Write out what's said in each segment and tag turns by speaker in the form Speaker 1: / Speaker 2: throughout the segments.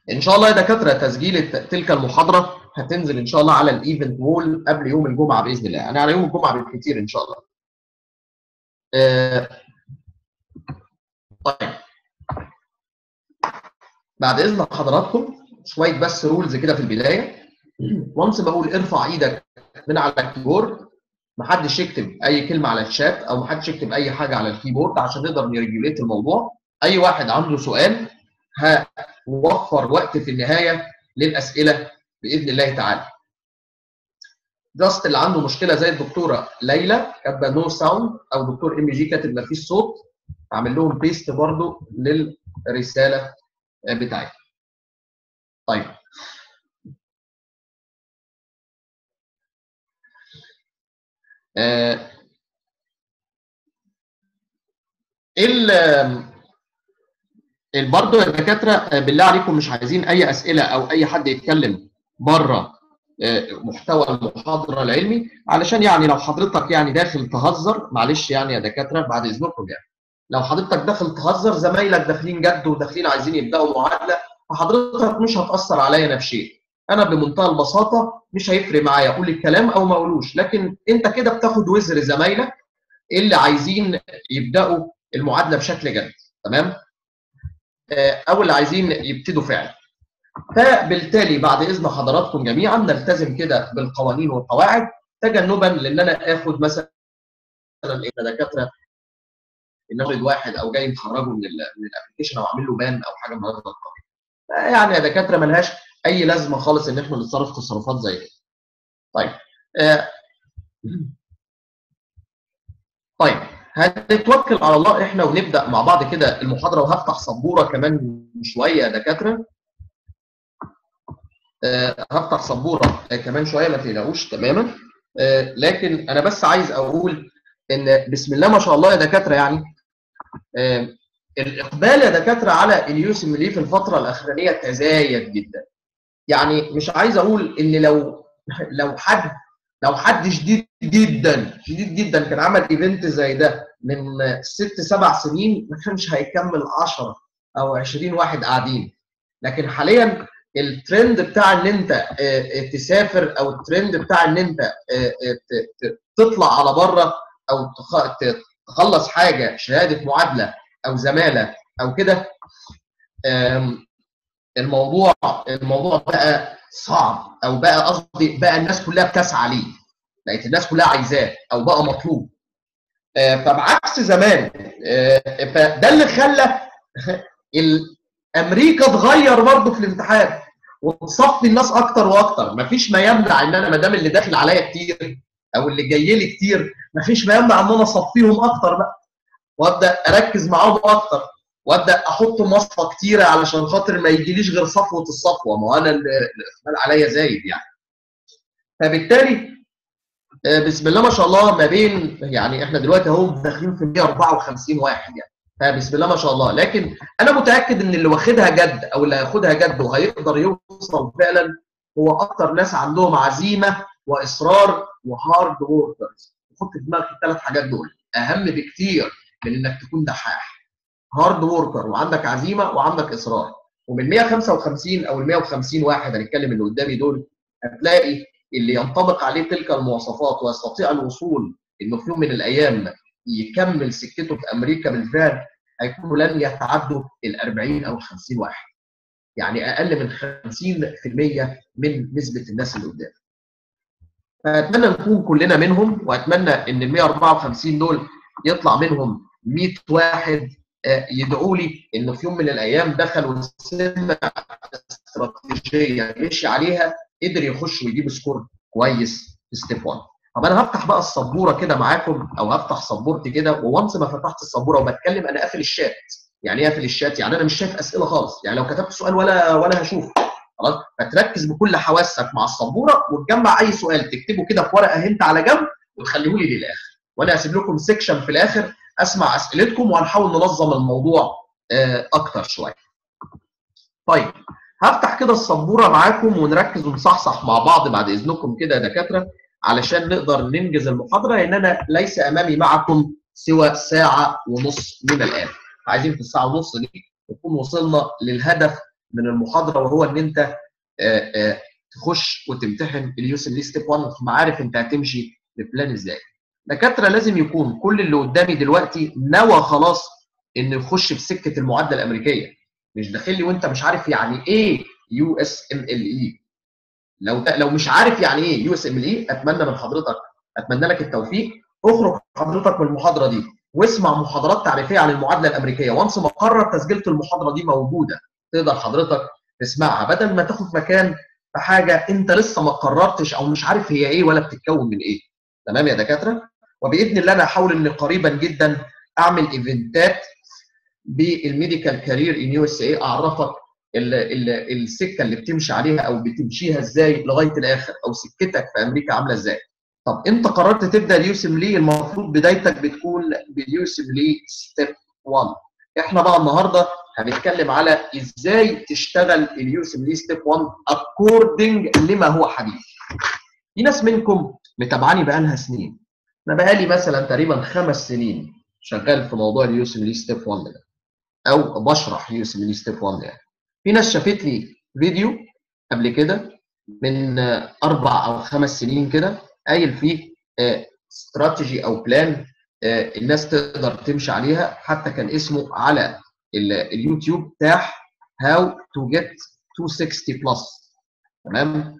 Speaker 1: ان شاء الله يا دكاتره تسجيل تلك المحاضره هتنزل ان شاء الله على الايفنت وول قبل يوم الجمعه باذن الله يعني على يوم الجمعه بالكثير ان شاء الله آه، طيب بعد اذن حضراتكم شويه بس رولز كده في البدايه وانس بقول ارفع ايدك من على الكيبورد محدش يكتب اي كلمه على الشات او محدش يكتب اي حاجه على الكيبورد عشان نقدر نريجوليت الموضوع اي واحد عنده سؤال هوفر وقت في النهايه للاسئله باذن الله تعالى جاست اللي عنده مشكله زي الدكتوره ليلى كاتبه نو ساوند او دكتور ام جي كاتب ما فيش صوت اعمل لهم بيست برضو للرساله بتاعتي طيب آه ال برضه يا دكاتره بالله عليكم مش عايزين اي اسئله او اي حد يتكلم بره محتوى المحاضره العلمي علشان يعني لو حضرتك يعني داخل تهزر معلش يعني يا دكاتره بعد اذنكم يعني لو حضرتك داخل تهزر زمايلك داخلين جد وداخلين عايزين يبداوا معادله فحضرتك مش هتاثر عليا نفسيا انا بمنتهى البساطه مش هيفرق معايا اقول الكلام او ما اقولوش لكن انت كده بتاخد وزر زمايلك اللي عايزين يبداوا المعادله بشكل جد تمام او اللي عايزين يبتدوا فعلا فبالتالي بعد اذن حضراتكم جميعا نلتزم كده بالقوانين والقواعد تجنبا لان انا اخد مثلا دكاتره نفرض واحد او جاي مخرجه من من الابلكيشن او عامل له بان او حاجه من هذا القبيل يعني يا دكاتره ملهاش اي لازمه خالص ان احنا نتصرف تصرفات زي كده طيب آه. طيب هنتوكل على الله احنا ونبدا مع بعض كده المحاضره وهفتح سبوره كمان شويه يا دكاتره أه هفتح سبوره كمان شويه ما تقلقوش تماما أه لكن انا بس عايز اقول ان بسم الله ما شاء الله يا دكاتره يعني أه الاقبال يا دكاتره على اليوسم ليه في الفتره الاخرانيه تزايد جدا يعني مش عايز اقول ان لو لو حد لو حد شديد جدا شديد جدا كان عمل ايفنت زي ده من ست سبع سنين ما كانش هيكمل 10 او 20 واحد قاعدين لكن حاليا الترند بتاع ان انت تسافر او الترند بتاع ان انت تطلع على بره او تخلص حاجه شهاده معادله او زماله او كده الموضوع الموضوع بقى صعب او بقى قصدي بقى الناس كلها بتسعى ليه بقت الناس كلها عايزاه او بقى مطلوب فبعكس زمان فده اللي خلى امريكا تغير برضه في الامتحان وتصفي الناس اكتر واكتر مفيش ما يمنع ان انا ما دام اللي داخل عليا كتير او اللي جاي لي كتير مفيش ما يمنع ان انا اصفيهم اكتر بقى وابدا اركز معاهم اكتر وابدا احط مصفى كتيره علشان خاطر ما يجيليش غير صفوه الصفوه ما هو انا الاقبال عليا زايد يعني فبالتالي بسم الله ما شاء الله ما بين يعني احنا دلوقتي اهو داخلين في 154 واحد يعني فبسم الله ما شاء الله لكن انا متاكد ان اللي واخدها جد او اللي هياخدها جد وهيقدر يوصل فعلا هو اكتر ناس عندهم عزيمه واصرار وهارد ووركرز حط في دماغك الثلاث حاجات دول اهم بكتير من انك تكون دحاح هارد ووركر وعندك عزيمه وعندك اصرار ومن 155 او ال 150 واحد هنتكلم اللي قدامي دول هتلاقي اللي ينطبق عليه تلك المواصفات ويستطيع الوصول انه في يوم من الايام يكمل سكته في امريكا بالفعل هيكونوا لن يتعدوا ال 40 او ال 50 واحد. يعني اقل من 50% من نسبه الناس اللي قدام. فاتمنى نكون كلنا منهم واتمنى ان ال 154 دول يطلع منهم 100 واحد يدعوا لي انه في يوم من الايام دخل وسمع استراتيجيه مشي عليها قدر يخش ويجيب سكور كويس في ستيب 1 طب انا هفتح بقى السبوره كده معاكم او هفتح سبورتي كده وونس ما فتحت السبوره وبتكلم انا قافل الشات يعني ايه قافل الشات يعني انا مش شايف اسئله خالص يعني لو كتبت سؤال ولا ولا هشوف خلاص فتركز بكل حواسك مع السبوره وتجمع اي سؤال تكتبه كده في ورقه انت على جنب وتخليه لي للاخر وانا هسيب لكم سيكشن في الاخر اسمع اسئلتكم وهنحاول ننظم الموضوع اكتر شويه طيب هفتح كده السبوره معاكم ونركز ونصحصح مع بعض بعد اذنكم كده يا دكاتره علشان نقدر ننجز المحاضره لان انا ليس امامي معكم سوى ساعه ونص من الان عايزين في الساعه ونص دي نكون وصلنا للهدف من المحاضره وهو ان انت آه، آه، تخش وتمتحن اليو اس ام لي ستيب 1 ثم عارف انت هتمشي ببلان ازاي. دكاتره لازم يكون كل اللي قدامي دلوقتي نوى خلاص انه يخش في سكه المعادله الامريكيه مش داخل لي وانت مش عارف يعني ايه يو اس ام ال اي لو لو مش عارف يعني ايه يو اس ام ال اي اتمنى من حضرتك اتمنى لك التوفيق اخرج حضرتك من المحاضره دي واسمع محاضرات تعريفيه عن المعادله الامريكيه وانس ما قرر تسجيله المحاضره دي موجوده تقدر حضرتك تسمعها بدل ما تاخد مكان في حاجه انت لسه ما قررتش او مش عارف هي ايه ولا بتتكون من ايه تمام يا دكاتره وباذن الله انا هحاول ان قريبا جدا اعمل ايفنتات بالميديكال كارير ان يو اس اي اعرفك ال ال السكه اللي بتمشي عليها او بتمشيها ازاي لغايه الاخر او سكتك في امريكا عامله ازاي طب انت قررت تبدا اليوسم لي المفروض بدايتك بتكون باليوسم لي ستيب 1 احنا بقى النهارده هنتكلم على ازاي تشتغل اليوسم لي ستيب 1 اكوردنج لما هو حديث في ناس منكم متابعاني بقالها سنين انا بقالي مثلا تقريبا خمس سنين شغال في موضوع اليوسم لي ستيب 1 ده او بشرح يوسم لي ستيب 1 يعني في ناس شافت لي فيديو قبل كده من اربع او خمس سنين كده قايل فيه استراتيجي او بلان الناس تقدر تمشي عليها حتى كان اسمه على اليوتيوب بتاع هاو تو جيت 260 بلس تمام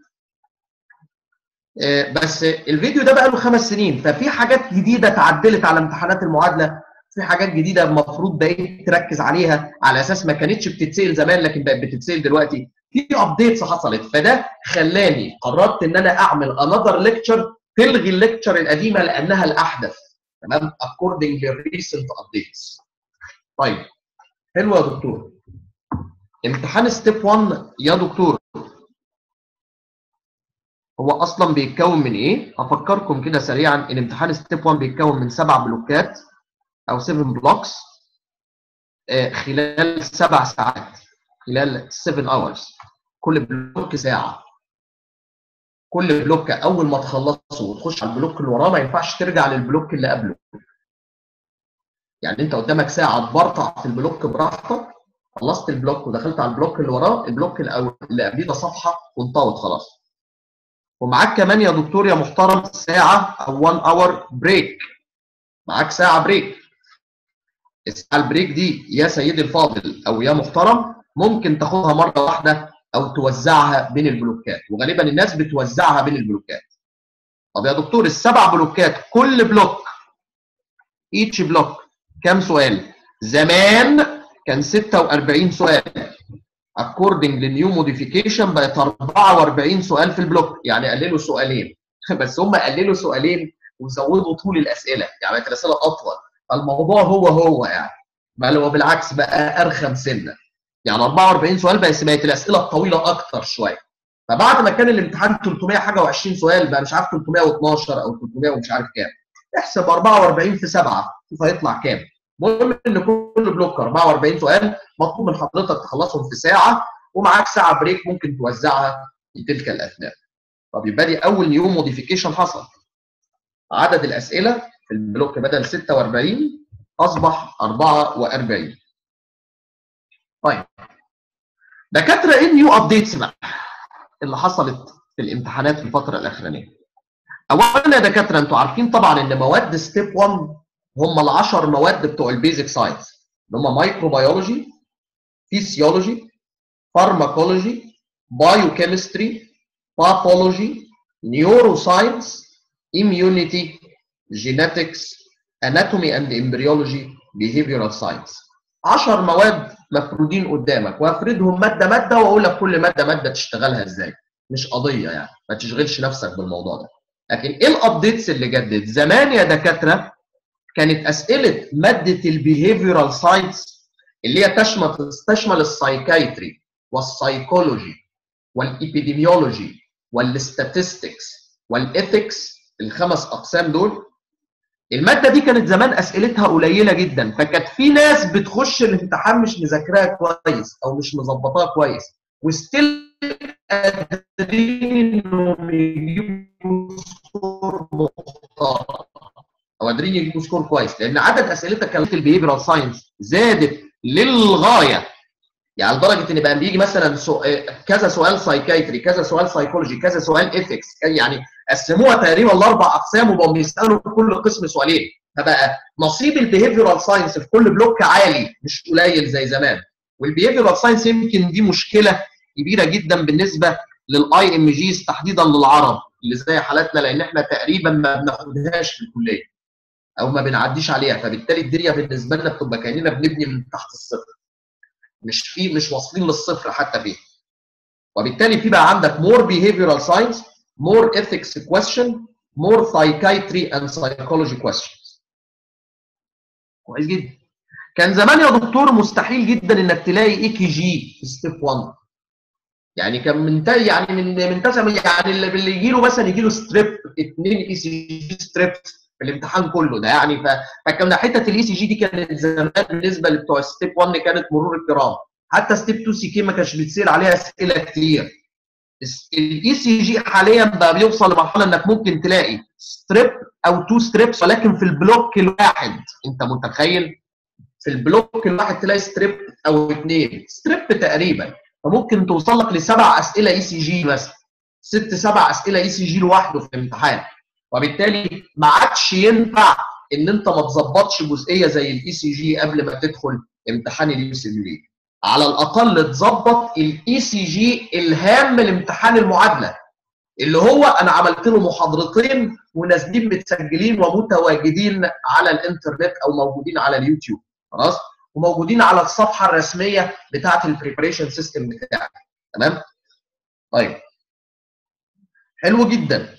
Speaker 1: بس الفيديو ده بقى له خمس سنين ففي حاجات جديده اتعدلت على امتحانات المعادله في حاجات جديده المفروض بقيت تركز عليها على اساس ما كانتش بتتسال زمان لكن بقت بتتسال دلوقتي في ابديتس حصلت فده خلاني قررت ان انا اعمل انذر ليكتشر تلغي الليكتشر القديمه لانها الاحدث تمام اكوردنج للريسنت ابديتس طيب حلو يا دكتور امتحان ستيب 1 يا دكتور هو اصلا بيتكون من ايه؟ هفكركم كده سريعا ان امتحان ستيب 1 بيتكون من سبع بلوكات او 7 بلوكس خلال سبع ساعات خلال 7 اورز كل بلوك ساعه كل بلوك اول ما تخلصه وتخش على البلوك اللي وراه ما ينفعش ترجع للبلوك اللي قبله يعني انت قدامك ساعه تبرطع في البلوك براحتك خلصت البلوك ودخلت على البلوك اللي وراه البلوك اللي قبليه ده صفحه وانطوت خلاص ومعاك كمان يا دكتور يا محترم ساعه او 1 اور بريك معاك ساعه بريك الساعه البريك دي يا سيدي الفاضل او يا محترم ممكن تاخدها مره واحده او توزعها بين البلوكات وغالبا الناس بتوزعها بين البلوكات طب يا دكتور السبع بلوكات كل بلوك ايتش بلوك كام سؤال زمان كان 46 سؤال according للنيو موديفيكيشن بقت 44 سؤال في البلوك يعني قللوا سؤالين بس هم قللوا سؤالين وزودوا طول الاسئله يعني بقت الاسئله اطول فالموضوع هو هو يعني بل هو بالعكس بقى ارخم سنه يعني 44 سؤال بس بقت الاسئله الطويله اكتر شويه فبعد ما كان الامتحان 300 حاجه و20 سؤال بقى مش عارف 312 او 300 ومش عارف كام احسب 44 في 7 شوف هيطلع كام المهم ان كل بلوك 44 سؤال مطلوب من حضرتك تخلصهم في ساعه ومعاك ساعه بريك ممكن توزعها في تلك الاثناء طب يبقى دي اول نيو موديفيكيشن حصل عدد الاسئله في البلوك بدل 46 اصبح 44 طيب دكاتره ايه النيو ابديتس بقى اللي حصلت في الامتحانات في الفتره الاخرانيه اولا يا دكاتره انتوا عارفين طبعا ان مواد ستيب 1 هم ال 10 مواد بتوع البيزك ساينس اللي هم مايكروبيولوجي فيسيولوجي فارماكولوجي بايوكيمستري باثولوجي نيورو ساينس immunity genetics anatomy and embryology behavioral science 10 مواد مفرودين قدامك وافردهم ماده ماده واقول لك كل ماده ماده تشتغلها ازاي مش قضيه يعني ما تشغلش نفسك بالموضوع ده لكن ايه الابديتس اللي جدت زمان يا دكاتره كانت اسئله ماده البيهيفيرال ساينس اللي هي تشمل تشمل السايكايتري والسايكولوجي والابيديميولوجي والستاتستكس والاثكس الخمس اقسام دول الماده دي كانت زمان اسئلتها قليله جدا فكانت في ناس بتخش الامتحان مش مذاكراها كويس او مش مظبطاها كويس وستيل قادرين انهم يجيبوا سكور محترم او قادرين يجيبوا سكور كويس لان عدد اسئلتك كانت البيهيفيرال ساينس زادت للغايه يعني لدرجه ان بقى بيجي مثلا سؤال كذا سؤال سايكايتري كذا سؤال سايكولوجي كذا سؤال ايثكس يعني قسموها تقريبا لاربع اقسام وبقوا بيسالوا كل قسم سؤالين فبقى نصيب البيهيفيرال ساينس في كل بلوك عالي مش قليل زي زمان والبيهيفيرال ساينس يمكن دي مشكله كبيره جدا بالنسبه للاي ام جيز تحديدا للعرب اللي زي حالاتنا لان احنا تقريبا ما بناخدهاش في الكليه او ما بنعديش عليها فبالتالي الدنيا بالنسبه لنا بتبقى كاننا بنبني من تحت الصفر مش في مش واصلين للصفر حتى فيه وبالتالي في بقى عندك more behavioral science more ethics question more psychiatry and psychology questions كويس جدا كان زمان يا دكتور مستحيل جدا انك تلاقي اي كي جي في ستيب 1 يعني كان من يعني من من تسع يعني اللي يجي له مثلا يجي له ستريب اثنين اي سي جي ستريبس في الامتحان كله ده يعني فكان حته الاي سي جي دي كانت زمان بالنسبه لبتوع ستيب 1 كانت مرور الكرام حتى ستيب 2 سي كي ما كانش بتصير عليها اسئله كتير الاي سي جي حاليا بقى بيوصل لمرحله انك ممكن تلاقي ستريب او تو ستريبس ولكن في البلوك الواحد انت متخيل في البلوك الواحد تلاقي ستريب او اثنين ستريب تقريبا فممكن توصل لك لسبع اسئله اي سي جي مثلا ست سبع اسئله اي سي جي لوحده في الامتحان وبالتالي ما عادش ينفع ان انت ما تظبطش جزئيه زي الاي سي جي قبل ما تدخل امتحان اليو سي بي على الاقل تظبط الاي سي جي الهام من امتحان المعادله اللي هو انا عملت له محاضرتين ونازلين متسجلين ومتواجدين على الانترنت او موجودين على اليوتيوب خلاص وموجودين على الصفحه الرسميه بتاعه البريبريشن سيستم بتاعك تمام طيب حلو جدا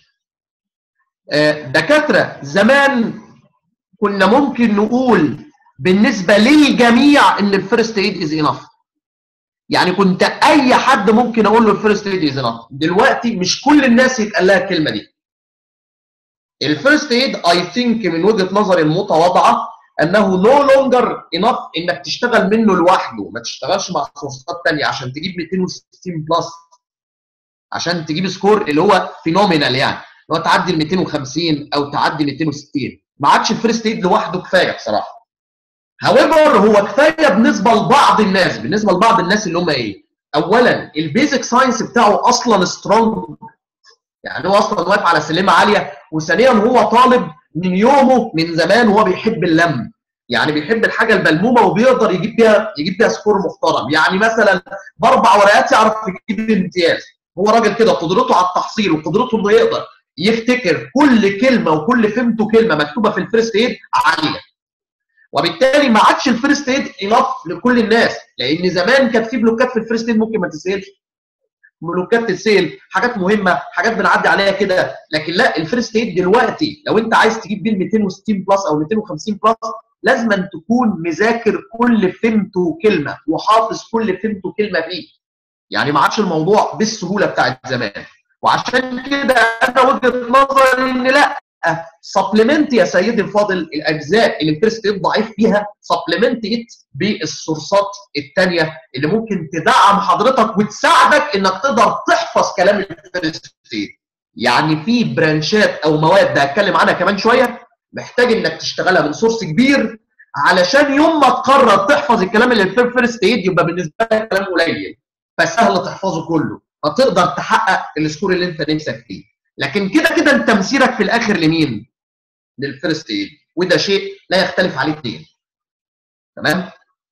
Speaker 1: دكاتره زمان كنا ممكن نقول بالنسبه للجميع ان الفيرست ايد از انف يعني كنت اي حد ممكن اقول له الفيرست ايد از انف دلوقتي مش كل الناس يتقال لها الكلمه دي الفيرست ايد اي ثينك من وجهه نظري المتواضعه انه نو لونجر انف انك تشتغل منه لوحده ما تشتغلش مع كورسات ثانيه عشان تجيب 260 بلس عشان تجيب سكور اللي هو فينومينال يعني اللي هو تعدي ال 250 او تعدي 260 ما عادش الفيرست ايد لوحده كفايه بصراحه هاويفر هو كفايه بالنسبه لبعض الناس بالنسبه لبعض الناس اللي هم ايه اولا البيزك ساينس بتاعه اصلا سترونج يعني هو اصلا واقف على سلمه عاليه وثانيا هو طالب من يومه من زمان وهو بيحب اللم يعني بيحب الحاجه الملمومه وبيقدر يجيب بيها يجيب بيها سكور محترم يعني مثلا باربع ورقات يعرف يجيب امتياز هو راجل كده قدرته على التحصيل وقدرته انه يقدر يفتكر كل كلمه وكل فهمته كلمه مكتوبه في الفيرست ايد عاليه وبالتالي ما عادش الفيرست ايد انف لكل الناس لان زمان كانت في بلوكات في الفيرست ايد ممكن ما تسالش بلوكات تتسال حاجات مهمه حاجات بنعدي عليها كده لكن لا الفيرست ايد دلوقتي لو انت عايز تجيب بيه 260 بلس او 250 بلس لازم أن تكون مذاكر كل فهمته كلمه وحافظ كل فهمته كلمه فيه يعني ما عادش الموضوع بالسهوله بتاعت زمان وعشان كده انا وجهه نظري ان لا سبلمنت يا سيدي الفاضل الاجزاء اللي الفيرست ايد ضعيف فيها سبلمنت ات بالسورسات الثانيه اللي ممكن تدعم حضرتك وتساعدك انك تقدر تحفظ كلام الفيرست ايد يعني في برانشات او مواد هتكلم عنها كمان شويه محتاج انك تشتغلها من سورس كبير علشان يوم ما تقرر تحفظ الكلام اللي في الفيرست ايد يبقى بالنسبه لك كلام قليل فسهل تحفظه كله فتقدر تحقق السكور اللي انت نفسك فيه لكن كده كده انت مسيرك في الاخر لمين؟ للفيرست ايد وده شيء لا يختلف عليه اثنين تمام؟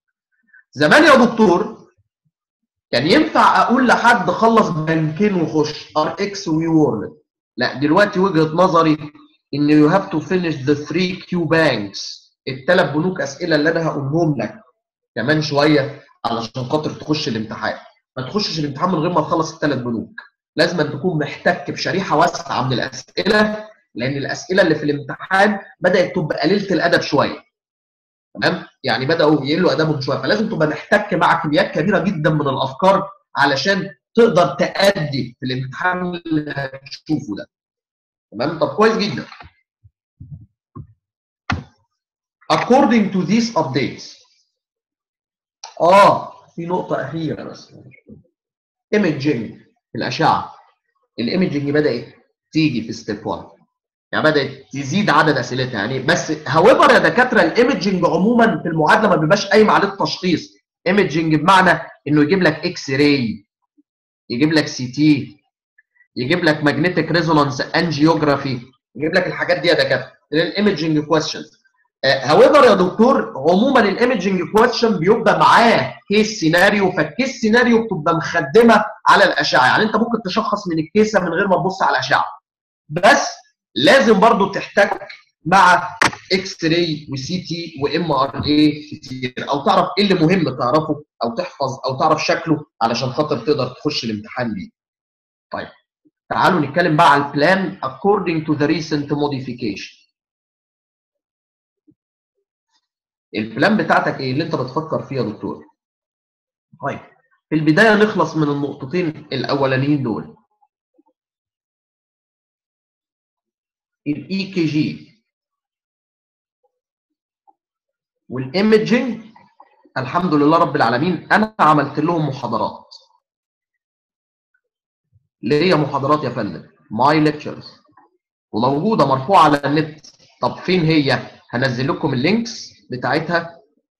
Speaker 1: زمان يا دكتور كان ينفع اقول لحد خلص بنكين وخش ار اكس ويو وورلد لا دلوقتي وجهه نظري ان يو هاف تو فينيش ذا 3 كيو بانكس الثلاث بنوك اسئله اللي انا هقولهم لك كمان شويه علشان خاطر تخش الامتحان ما تخشش الامتحان من غير ما تخلص الثلاث بنوك لازم أن تكون محتك بشريحه واسعه من الاسئله لان الاسئله اللي في الامتحان بدات تبقى قليله الادب شويه تمام يعني بداوا يقلوا ادبهم شويه فلازم تبقى محتك مع كميات كبيره جدا من الافكار علشان تقدر تأدي في الامتحان اللي هتشوفه ده تمام طب كويس جدا according to these updates اه في نقطة أخيرة بس ايمجنج الأشعة الايمجنج بدأت تيجي في ستيب 1 يعني بدأت تزيد عدد أسئلتها يعني بس هاويفر يا دكاترة الايمجنج عموما في المعادلة ما بيبقاش قايم عليه التشخيص ايمجنج بمعنى انه يجيب لك اكس راي يجيب لك سي تي يجيب لك ماجنتيك ريزونانس انجيوجرافي يجيب لك الحاجات دي يا دكاتره الايمجنج كويشنز هاويفر يا دكتور عموما الايمجنج كويشن بيبقى معاه كيس سيناريو فالكيس سيناريو بتبقى مخدمه على الاشعه يعني انت ممكن تشخص من الكيسه من غير ما تبص على الاشعه بس لازم برضو تحتك مع اكس راي وسي تي وام ار اي كتير او تعرف ايه اللي مهم تعرفه او تحفظ او تعرف شكله علشان خاطر تقدر تخش الامتحان بيه. طيب تعالوا نتكلم بقى على البلان according to the recent modification. البلان بتاعتك ايه اللي انت بتفكر فيه يا دكتور؟ طيب في البدايه نخلص من النقطتين الاولانيين دول. الاي كي جي والايمجنج الحمد لله رب العالمين انا عملت لهم محاضرات ليا محاضرات يا فندم ماي ليكتشرز وموجوده مرفوعه على النت طب فين هي هنزل لكم اللينكس بتاعتها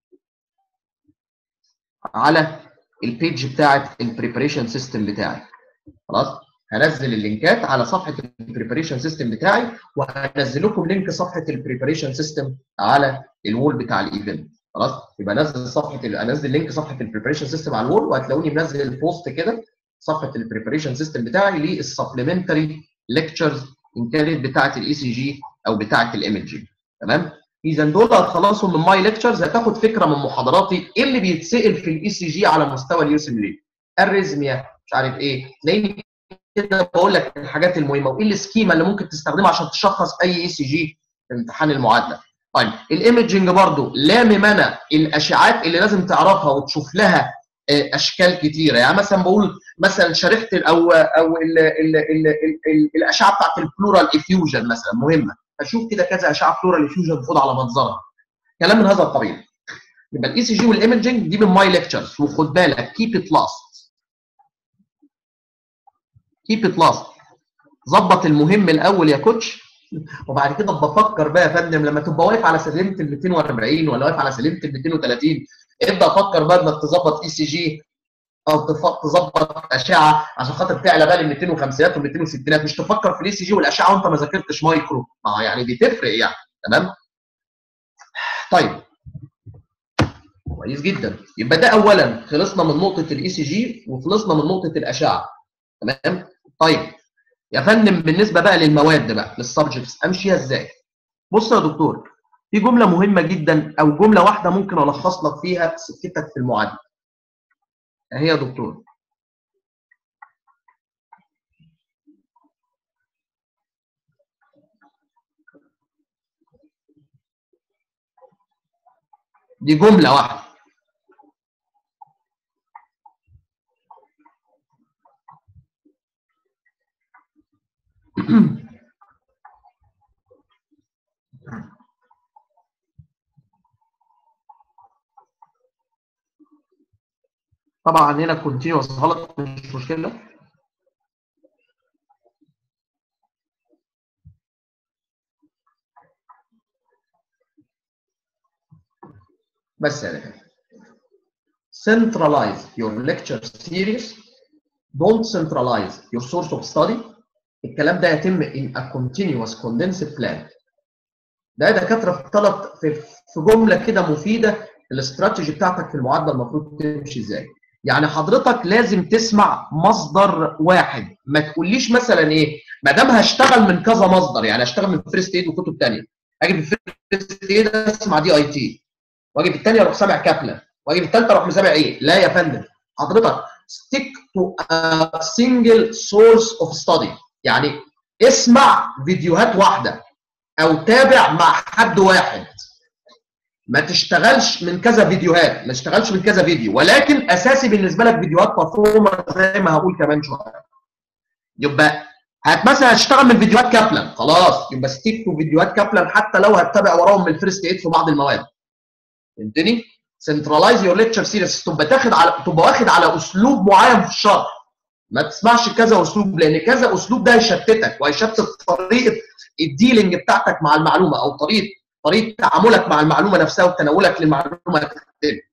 Speaker 1: على البيج بتاعت البريبريشن سيستم بتاعي خلاص هنزل اللينكات على صفحه البريبريشن سيستم بتاعي وهنزل لكم لينك صفحه البريبريشن سيستم على الوول بتاع الايفنت خلاص يبقى انزل صفحه انزل لينك صفحه البريبريشن سيستم على الوول وهتلاقوني منزل بوست كده صفحه البريبريشن سيستم بتاعي للسبلمنتري ليكتشرز ان كانت بتاعه الاي سي جي او بتاعه الايمجنج تمام اذا دول هتخلصهم من ماي ليكتشرز هتاخد فكره من محاضراتي ايه اللي بيتسال في الاي سي جي على مستوى اليوسم ليه الريزميا مش عارف ايه تلاقيني كده بقول لك الحاجات المهمه وايه السكيما اللي ممكن تستخدمها عشان تشخص اي اي سي جي في امتحان المعادله طيب الايمجنج برضو لا ممنع الاشعاعات اللي لازم تعرفها وتشوف لها اشكال كتيره يعني مثلا بقول مثلا شريحه او او ال ال ال ال الاشعه بتاعت البلورال افيوجن مثلا مهمه اشوف كده كذا اشعه بلورال افيوجن خد على منظرها كلام من هذا القبيل يبقى الاي سي جي والايمجنج دي من ماي ليكتشرز وخد بالك كيب ات لاست كيب ات لاست ظبط المهم الاول يا كوتش وبعد كده بفكر بقى يا فندم لما تبقى واقف على سلمه ال 240 ولا واقف على سلمه ال 230 ابدا فكر بقى انك تظبط اي سي جي او تظبط اشعه عشان خاطر تعلى بقى ال 205 وال 260 مش تفكر في الاي سي جي والاشعه وانت ما ذاكرتش مايكرو ما يعني دي تفرق يعني تمام طيب كويس جدا يبقى ده اولا خلصنا من نقطه الاي سي جي وخلصنا من نقطه الاشعه تمام طيب يا فندم بالنسبه بقى للمواد بقى للسبجكتس امشيها ازاي بص يا دكتور في جمله مهمه جدا او جمله واحده ممكن الخص لك فيها سكتك في المعادله اهي يا دكتور دي جمله واحده طبعا هنا كونتينوس غلط مش مشكله بس يعني centralize your lecture series don't centralize your source of study الكلام ده يتم in a continuous condensed plan ده دكاتره في ثلاث في, في جمله كده مفيده الاستراتيجي بتاعتك في المعادله المفروض تمشي ازاي يعني حضرتك لازم تسمع مصدر واحد ما تقوليش مثلا ايه ما دام هشتغل من كذا مصدر يعني هشتغل من فيرست ايد وكتب ثانيه اجي في فيرست ايد اسمع دي اي تي واجي في الثانيه اروح سامع كابلان واجي في الثالثه اروح مسامع ايه لا يا فندم حضرتك stick to a single source of study يعني اسمع فيديوهات واحده او تابع مع حد واحد ما تشتغلش من كذا فيديوهات ما تشتغلش من كذا فيديو ولكن اساسي بالنسبه لك فيديوهات مفهومه زي ما هقول كمان شويه يبقى هت مثلا هتشتغل من فيديوهات كابلان خلاص يبقى ستيك تو فيديوهات كابلان حتى لو هتتابع وراهم من الفيرست ايد في بعض المواد فهمتني؟ سنترلايز يور ليكتشر سيريس تبقى تاخد على تبقى واخد على اسلوب معين في الشرح ما تسمعش كذا اسلوب لان كذا اسلوب ده هيشتتك وهيشتت طريقه الديلينج بتاعتك مع المعلومه او طريقه طريقه تعاملك مع المعلومه نفسها وتناولك للمعلومه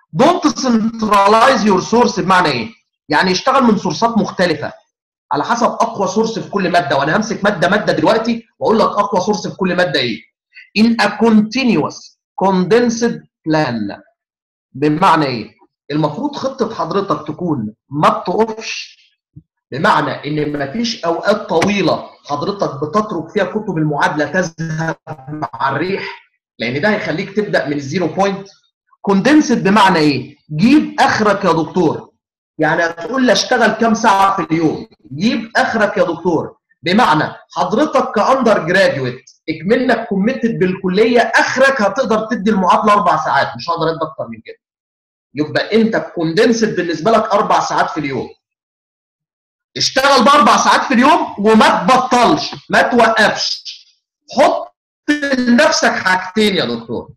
Speaker 1: دونت سنترلايز يور سورس بمعنى ايه؟ يعني اشتغل من سورسات مختلفه على حسب اقوى سورس في كل ماده وانا همسك ماده ماده دلوقتي واقول لك اقوى سورس في كل ماده ايه in a continuous condensed plan بمعنى ايه المفروض خطه حضرتك تكون ما بتقفش بمعنى ان ما فيش اوقات طويله حضرتك بتترك فيها كتب المعادله تذهب مع الريح لان ده هيخليك تبدا من الزيرو بوينت كوندنسد بمعنى ايه جيب اخرك يا دكتور يعني هتقول لي اشتغل كام ساعه في اليوم جيب اخرك يا دكتور بمعنى حضرتك كاندر جراديويت اكملك كوميتد بالكليه اخرك هتقدر تدي المعادله اربع ساعات مش هقدر ادي اكتر من كده يبقى انت كوندنسد بالنسبه لك اربع ساعات في اليوم اشتغل باربع ساعات في اليوم وما تبطلش ما توقفش حط لنفسك حاجتين يا دكتور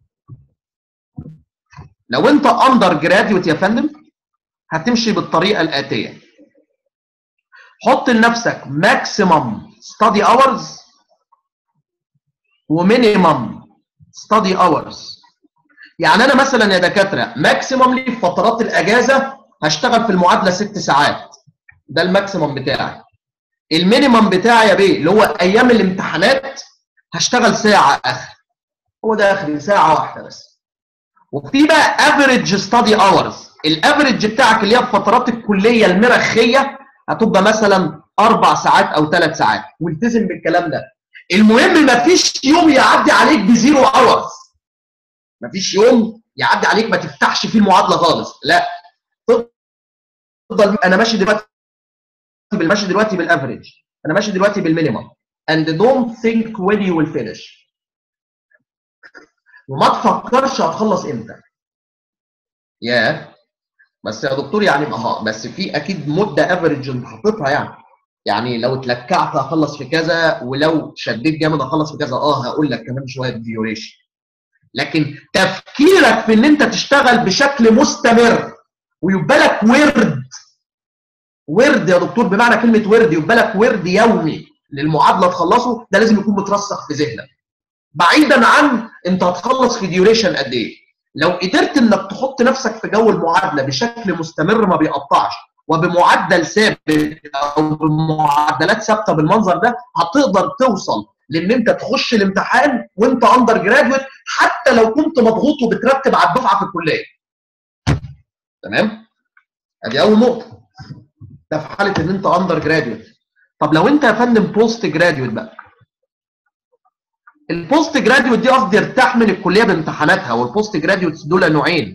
Speaker 1: لو انت اندر جراديويت يا فندم هتمشي بالطريقه الاتيه حط لنفسك ماكسيمم ستادي اورز ومينيمم ستادي اورز يعني انا مثلا يا دكاتره ماكسيمم لي في فترات الاجازه هشتغل في المعادله ست ساعات ده الماكسيمم بتاعي المينيمم بتاعي يا بيه اللي هو ايام الامتحانات هشتغل ساعه اخر هو ده اخر ساعه واحده بس وفي بقى افريج ستادي اورز الافريج بتاعك اللي هي في فترات الكليه المرخيه هتبقى مثلا اربع ساعات او ثلاث ساعات والتزم بالكلام ده المهم ما فيش يوم يعدي عليك بزيرو اورز ما فيش يوم يعدي عليك ما تفتحش فيه المعادله خالص لا تفضل انا ماشي دلوقتي ماشي دلوقتي بالافريج انا ماشي دلوقتي بالمينيمم and don't think when you will finish وما تفكرش هتخلص امتى يا بس يا دكتور يعني اه بس في اكيد مده افريج انت حاططها يعني يعني لو اتلكعت هخلص في كذا ولو شديت جامد هخلص في كذا اه هقول لك كمان شويه ديوريشن لكن تفكيرك في ان انت تشتغل بشكل مستمر ويبقى لك ورد ورد يا دكتور بمعنى كلمه ورد يبقى لك ورد يومي للمعادله تخلصه ده لازم يكون مترسخ في ذهنك بعيدا عن انت هتخلص في ديوريشن قد ايه لو قدرت انك تحط نفسك في جو المعادله بشكل مستمر ما بيقطعش وبمعدل ثابت او بمعدلات ثابته بالمنظر ده هتقدر توصل لان انت تخش الامتحان وانت اندر جرادويت حتى لو كنت مضغوط وبترتب على الدفعه في الكليه. تمام؟ ادي اول نقطه. ده في حاله ان انت اندر جرادويت. طب لو انت يا فندم بوست جرادويت بقى البوست جراديويت دي قصدي ارتاح من الكليه بامتحاناتها والبوست جراديويتس دول نوعين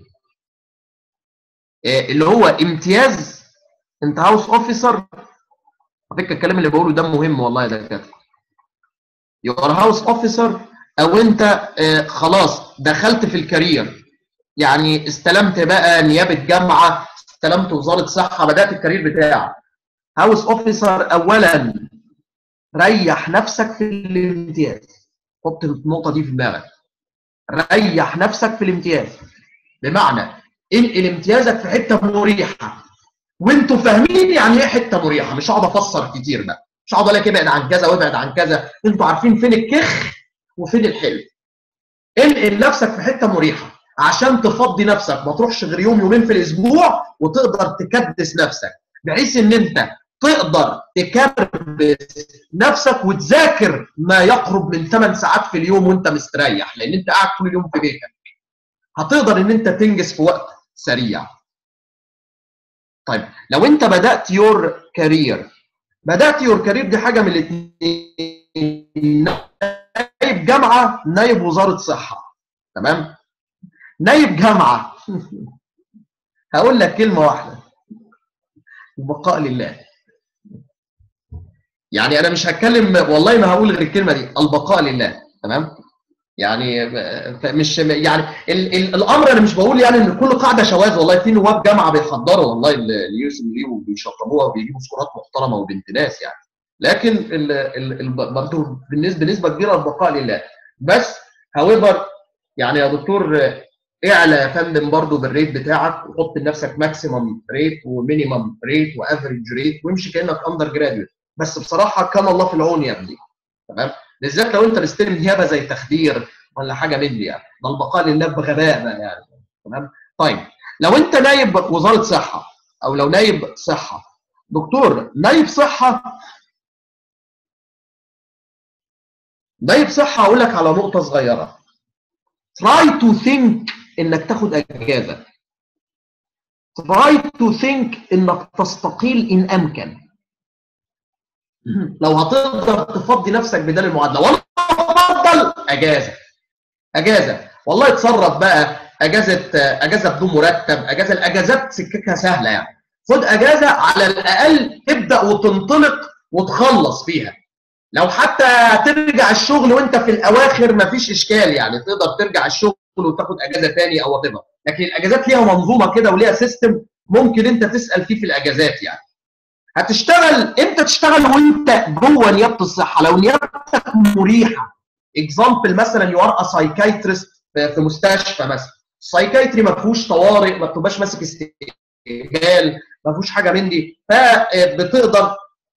Speaker 1: اللي هو امتياز انت هاوس اوفيسر على فكره الكلام اللي بقوله ده مهم والله يا دكاتره يور هاوس اوفيسر او انت اه خلاص دخلت في الكارير يعني استلمت بقى نيابه جامعه استلمت وزاره صحه بدات الكارير بتاعك هاوس اوفيسر اولا ريح نفسك في الامتياز حط النقطه دي في دماغك ريح نفسك في الامتياز بمعنى انقل امتيازك في حته مريحه وانتوا فاهمين يعني ايه حته مريحه مش هقعد افسر كتير بقى مش هقعد اقول لك ابعد عن كذا وابعد عن كذا انتوا عارفين فين الكخ وفين الحلو انقل نفسك في حته مريحه عشان تفضي نفسك ما تروحش غير يوم يومين في الاسبوع وتقدر تكدس نفسك بحيث ان انت تقدر تكربس نفسك وتذاكر ما يقرب من 8 ساعات في اليوم وانت مستريح لان انت قاعد طول اليوم في بيتك هتقدر ان انت تنجز في وقت سريع طيب لو انت بدات يور كارير بدات يور كارير دي حاجه من الاثنين نايب جامعه نايب وزاره صحه تمام نايب جامعه هقول لك كلمه واحده البقاء لله يعني انا مش هتكلم والله ما هقول غير الكلمه دي البقاء لله تمام يعني مش يعني ال ال الامر انا مش بقول يعني ان كل قاعده شواذ والله في نواب جامعه بيحضروا والله اليو اس ام وبيشطبوها وبيجيبوا سكورات محترمه وبنت ناس يعني لكن ال ال برضه بالنسبه بنسبه كبيره البقاء لله بس هاويفر يعني يا دكتور اعلى يا فندم برضه بالريت بتاعك وحط لنفسك ماكسيمم ريت ومينيمم ريت وافريج ريت وامشي كانك اندر جراديويت بس بصراحه كان الله في العون يا ابني تمام بالذات لو انت مستلم نيابه زي تخدير ولا حاجه من دي يعني ده البقاء لله بغباء بقى يعني تمام طيب لو انت نايب وزاره صحه او لو نايب صحه دكتور نايب صحه نايب صحه اقول لك على نقطه صغيره try to think انك تاخد اجازه try to think انك تستقيل ان امكن لو هتقدر تفضي نفسك بدل المعادله وانا افضل اجازه اجازه والله اتصرف بقى اجازه اجازه بدون مرتب اجازه الاجازات سكتها سهله يعني خد اجازه على الاقل تبدا وتنطلق وتخلص فيها لو حتى هترجع الشغل وانت في الاواخر مفيش اشكال يعني تقدر ترجع الشغل وتاخد اجازه ثاني او وات لكن الاجازات ليها منظومه كده وليها سيستم ممكن انت تسال فيه في الاجازات يعني هتشتغل امتى تشتغل وانت جوه نيابه الصحه لو نيابتك مريحه اكزامبل مثلا يو ار سايكايترست في مستشفى مثلا السايكايتري ما فيهوش طوارئ ما بتبقاش ماسك استقبال ما فيهوش حاجه من دي فبتقدر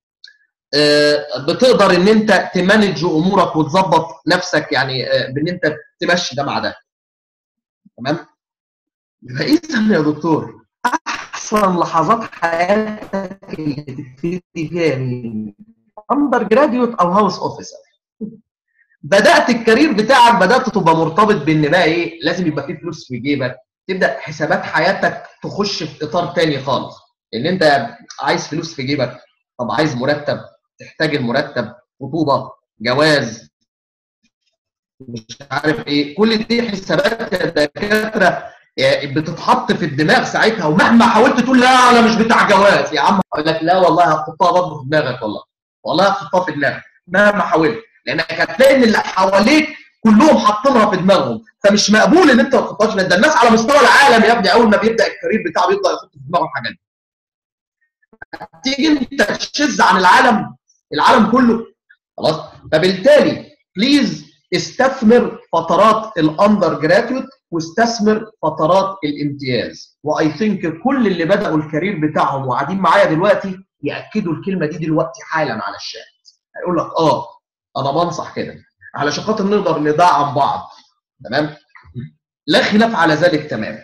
Speaker 1: بتقدر ان انت تمانج امورك وتظبط نفسك يعني بان انت تمشي ده مع ده تمام يبقى اذا يا دكتور احسن لحظات حياتك اللي تبتدي فيها مين؟ اندر جراديوت او هاوس اوفيسر بدات الكارير بتاعك بدات تبقى مرتبط بان بقى ايه لازم يبقى فيه فلوس في جيبك تبدا حسابات حياتك تخش في اطار تاني خالص ان انت عايز فلوس في جيبك طب عايز مرتب تحتاج المرتب خطوبه جواز مش عارف ايه كل دي حسابات يا دكاتره بتتحط في الدماغ ساعتها ومهما حاولت تقول لا انا مش بتاع جواز يا عم اقول لك لا والله هتحطها برضه في دماغك والله والله هتحطها في دماغك مهما حاولت لانك هتلاقي ان اللي حواليك كلهم حاطينها في دماغهم فمش مقبول ان انت ما تحطهاش ده الناس على مستوى العالم يا ابني اول ما بيبدا الكارير بتاعه بيبدا يحط في دماغه الحاجات دي تيجي انت تشذ عن العالم العالم كله خلاص فبالتالي بليز استثمر فترات الاندر جراتويت واستثمر فترات الامتياز واي ثينك كل اللي بداوا الكارير بتاعهم وقاعدين معايا دلوقتي ياكدوا الكلمه دي دلوقتي حالا على الشات هيقول لك اه انا بنصح كده علشان خاطر نقدر ندعم بعض تمام لا خلاف على ذلك تماما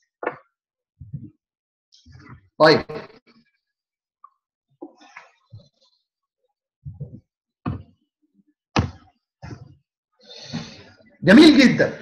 Speaker 1: طيب جميل جدا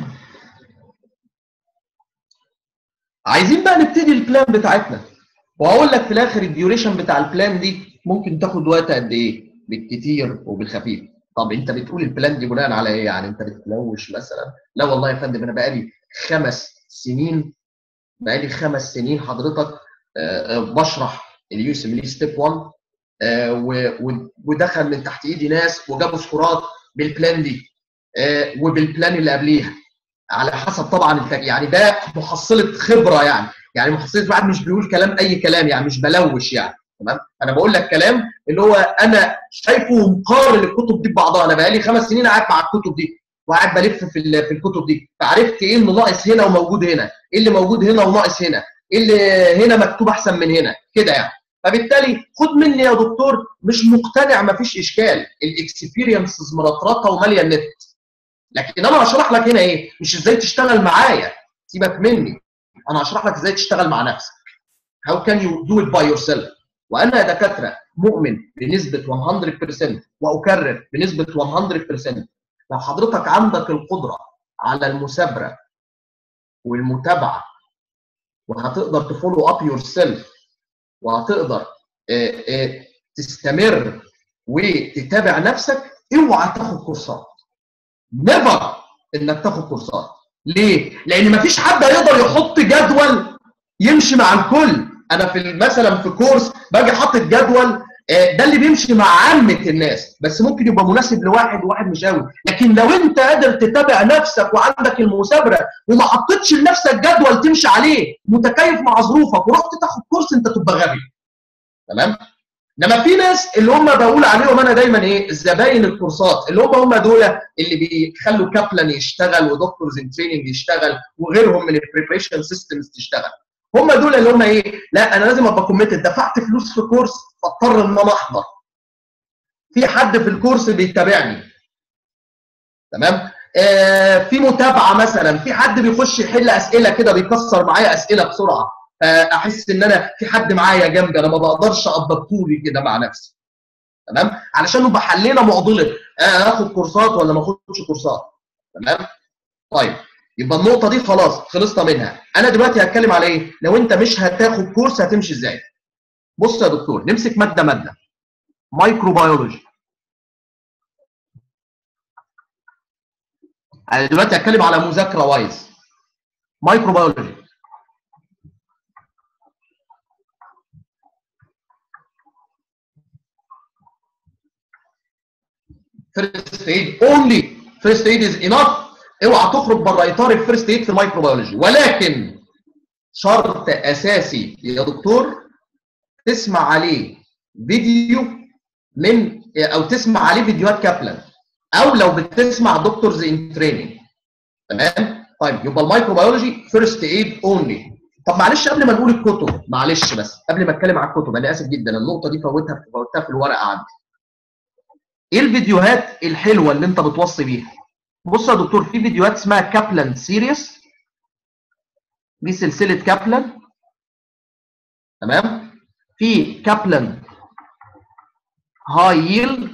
Speaker 1: عايزين بقى نبتدي البلان بتاعتنا وهقول لك في الاخر الديوريشن بتاع البلان دي ممكن تاخد وقت قد ايه بالكتير وبالخفيف طب انت بتقول البلان دي بناء على ايه يعني انت بتلوش مثلا لا والله يا فندم انا بقالي خمس سنين بقالي خمس سنين حضرتك بشرح اليو اس ام لي ستيب 1 ودخل من تحت ايدي ناس وجابوا سكورات بالبلان دي وبالبلان اللي قبليها على حسب طبعا يعني ده محصله خبره يعني يعني محصله واحد مش بيقول كلام اي كلام يعني مش بلوش يعني تمام انا بقول لك كلام اللي هو انا شايفه ومقارن الكتب دي ببعضها انا بقالي خمس سنين قاعد مع الكتب دي وقاعد بلف في في الكتب دي فعرفت ايه اللي ناقص هنا وموجود هنا ايه اللي موجود هنا وناقص هنا ايه اللي هنا مكتوب احسن من هنا كده يعني فبالتالي خد مني يا دكتور مش مقتنع مفيش اشكال الاكسبيرينسز مرطرطه وماليه النت لكن انا هشرح لك هنا ايه مش ازاي تشتغل معايا سيبك مني انا هشرح لك ازاي تشتغل مع نفسك how can you do it by yourself وانا يا دكاتره مؤمن بنسبه 100% واكرر بنسبه 100% لو حضرتك عندك القدره على المثابره والمتابعه وهتقدر تفولو اب يور سيلف وهتقدر تستمر وتتابع نفسك اوعى تاخد كورسات نيفر انك تاخد كورسات ليه؟ لان مفيش حد هيقدر يحط جدول يمشي مع الكل انا في مثلا في كورس باجي حاطط جدول ده اللي بيمشي مع عامه الناس بس ممكن يبقى مناسب لواحد وواحد مش قوي لكن لو انت قادر تتابع نفسك وعندك المثابره وما حطيتش لنفسك جدول تمشي عليه متكيف مع ظروفك ورحت تاخد كورس انت تبقى غبي تمام انما في ناس اللي هم بقول عليهم انا دايما ايه زباين الكورسات اللي هم هم دول اللي بيخلوا كابلان يشتغل ودكتورز ان تريننج يشتغل وغيرهم من البريبريشن سيستمز تشتغل هم دول اللي هم ايه لا انا لازم ابقى كوميتد دفعت فلوس في كورس فاضطر ان انا احضر في حد في الكورس بيتابعني تمام آه في متابعه مثلا في حد بيخش يحل اسئله كده بيكسر معايا اسئله بسرعه آه احس ان انا في حد معايا جنبي انا ما بقدرش ابطولي كده مع نفسي تمام علشان نبقى حلينا معضله آه اخد كورسات ولا ما اخدش كورسات تمام طيب يبقى النقطه دي خلاص خلصنا منها انا دلوقتي هتكلم على ايه لو انت مش هتاخد كورس هتمشي ازاي بص يا دكتور نمسك ماده ماده مايكروبيولوجي انا دلوقتي هتكلم على مذاكره وايز مايكروبيولوجي فيرست ايد اونلي فيرست ايد از انف اوعى تخرج بره اطار الفيرست ايد في المايكروبيولوجي ولكن شرط اساسي يا دكتور تسمع عليه فيديو من او تسمع عليه فيديوهات كابلان او لو بتسمع دكتورز ان تريننج تمام طيب يبقى المايكروبيولوجي فيرست ايد اونلي طب معلش قبل ما نقول الكتب معلش بس قبل ما اتكلم على الكتب انا اسف جدا النقطه دي فوتها فوتها في الورقه عندي ايه الفيديوهات الحلوه اللي انت بتوصي بيها بص يا دكتور في فيديوهات اسمها كابلان سيريس دي سلسله كابلان تمام في كابلان هاي ييلد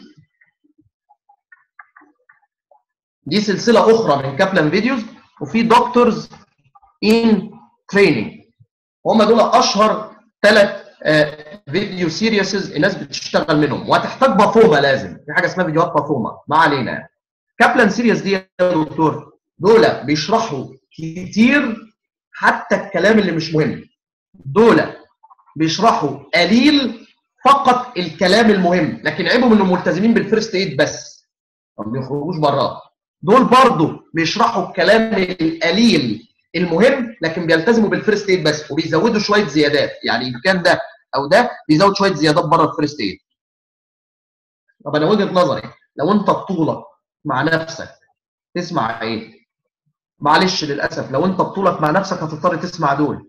Speaker 1: دي سلسله اخرى من كابلان فيديوز وفي دكتورز ان تريننج هم دول اشهر ثلاث فيديو سيريسز الناس بتشتغل منهم وهتحتاج بافوما لازم في حاجه اسمها فيديوهات بافوما ما علينا كابلان سيريس دي يا دكتور دول بيشرحوا كتير حتى الكلام اللي مش مهم دول بيشرحوا قليل فقط الكلام المهم لكن عيبهم انهم ملتزمين بالفيرست ايد بس ما بيخرجوش براه دول برضه بيشرحوا الكلام القليل المهم لكن بيلتزموا بالفيرست ايد بس وبيزودوا شويه زيادات يعني ان كان ده او ده بيزود شويه زيادات بره الفيرست ايد طب انا وجهه نظري لو انت بطولك مع نفسك تسمع ايه معلش للاسف لو انت بطولك مع نفسك هتضطر تسمع دول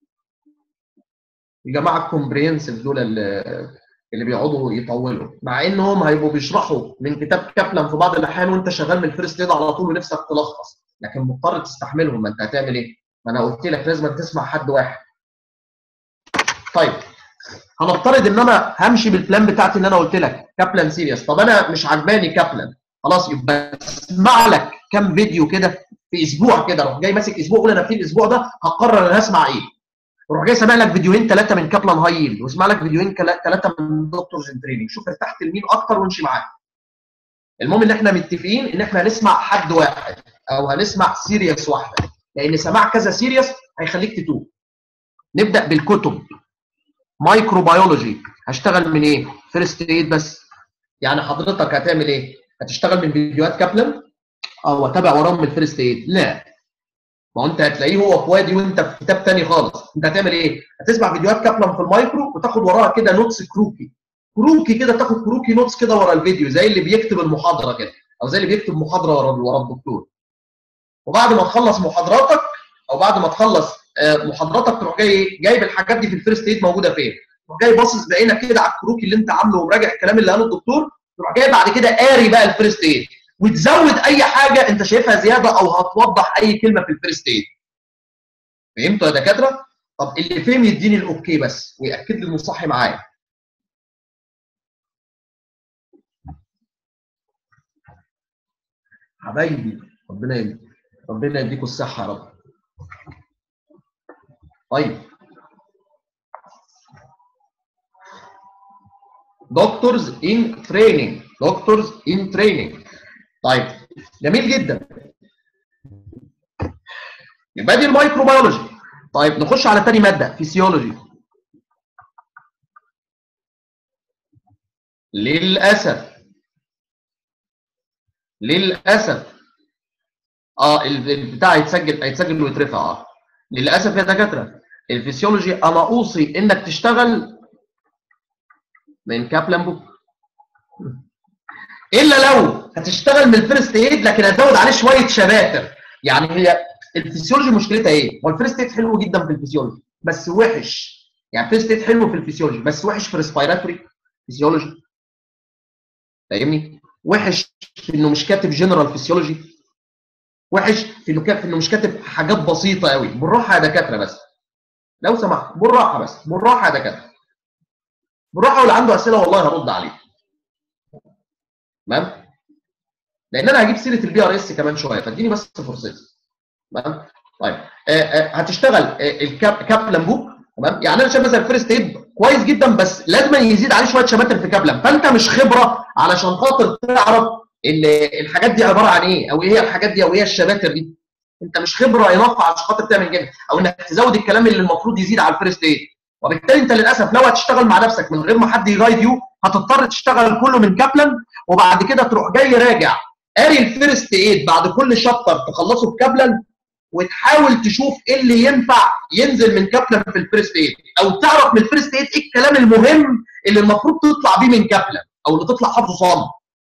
Speaker 1: يا جماعه الكومبريهنسيف دول اللي, اللي بيقعدوا يطولوا مع انهم هيبقوا بيشرحوا من كتاب كابلان في بعض الاحيان وانت شغال من الفيرست ايد على طول ونفسك تلخص لكن مضطر تستحملهم ما انت هتعمل ايه؟ ما انا قلت لك لازم تسمع حد واحد. طيب هنفترض ان انا همشي بالبلان بتاعتي اللي انا قلت لك كابلان سيريس طب انا مش عجباني كابلان خلاص يبقى اسمع لك كام فيديو كده في اسبوع كده روح جاي ماسك اسبوع قول انا في الاسبوع ده هقرر انا هسمع ايه روح جاي سامع لك فيديوهين ثلاثه من كابلان هاي ييلد واسمع لك فيديوهين ثلاثه من دكتورز ان تريننج شوف ارتحت لمين اكتر وامشي معاه المهم ان احنا متفقين ان احنا هنسمع حد واحد او هنسمع سيريس واحده لان سماع كذا سيريس هيخليك تتوه نبدا بالكتب مايكروبيولوجي هشتغل من ايه فيرست ايد بس يعني حضرتك هتعمل ايه هتشتغل من فيديوهات كابلن او اتابع وراهم من الفيرست ايد لا ما هو انت هتلاقيه هو في وادي وانت في كتاب تاني خالص انت هتعمل ايه هتسمع فيديوهات كابلن في المايكرو وتاخد وراها كده نوتس كروكي كروكي كده تاخد كروكي نوتس كده ورا الفيديو زي اللي بيكتب المحاضره كده او زي اللي بيكتب محاضره ورا ورا الدكتور وبعد ما تخلص محاضراتك او بعد ما تخلص محاضراتك تروح جاي جايب الحاجات دي في الفيرست ايد موجوده فين تروح جاي باصص بعينك كده على الكروكي اللي انت عامله ومراجع الكلام اللي قاله الدكتور تروح جاي بعد كده قاري بقى الفيرست ايد وتزود اي حاجه انت شايفها زياده او هتوضح اي كلمه في الفيرست ايد فهمتوا يا دكاتره طب اللي فهم يديني الاوكي بس وياكد لي انه صح معايا حبايبي ربنا يدي. ربنا يديكم الصحه يا رب طيب دكتورز ان تريننج دكتورز ان تريننج طيب جميل جدا يبقى دي الميكروبيولوجي طيب نخش على تاني ماده فيسيولوجي للاسف للاسف اه البتاع هيتسجل هيتسجل ويترفع اه للاسف يا دكاتره الفسيولوجي انا اوصي انك تشتغل من كابلان بوك الا لو هتشتغل من الفيرست ايد لكن هتزود عليه شويه شباتر يعني هي الفسيولوجي مشكلتها ايه؟ هو الفيرست ايد حلو جدا في الفسيولوجي بس وحش يعني الفيرست ايد حلو في الفسيولوجي بس وحش في الريسبيراتوري فسيولوجي فاهمني؟ وحش في انه مش كاتب جنرال فسيولوجي وحش في انه في انه مش كاتب حاجات بسيطه قوي بالراحه يا دكاتره بس لو سمحت بالراحه بس بالراحه يا دكاتره بالراحه واللي عنده اسئله والله هرد عليه تمام لان انا هجيب سيره البي ار اس كمان شويه فاديني بس فرصتي تمام طيب آه آه هتشتغل آه الكابلان بوك تمام يعني انا شايف مثلا الفيرست ايد كويس جدا بس لازم يزيد عليه شويه شباتر في كابلان فانت مش خبره علشان خاطر تعرف ان الحاجات دي عباره عن ايه او ايه هي الحاجات دي او ايه الشباتر دي انت مش خبره ينفع عشان خاطر تعمل كده او انك تزود الكلام اللي المفروض يزيد على الفيرست ايد وبالتالي انت للاسف لو هتشتغل مع نفسك من غير ما حد يجايد يو هتضطر تشتغل كله من كابلان وبعد كده تروح جاي راجع قاري الفيرست ايد بعد كل شابتر تخلصه في كابلان وتحاول تشوف ايه اللي ينفع ينزل من كابلان في الفيرست ايد او تعرف من الفيرست ايد ايه الكلام المهم اللي المفروض تطلع بيه من كابلان او اللي تطلع حافظه صام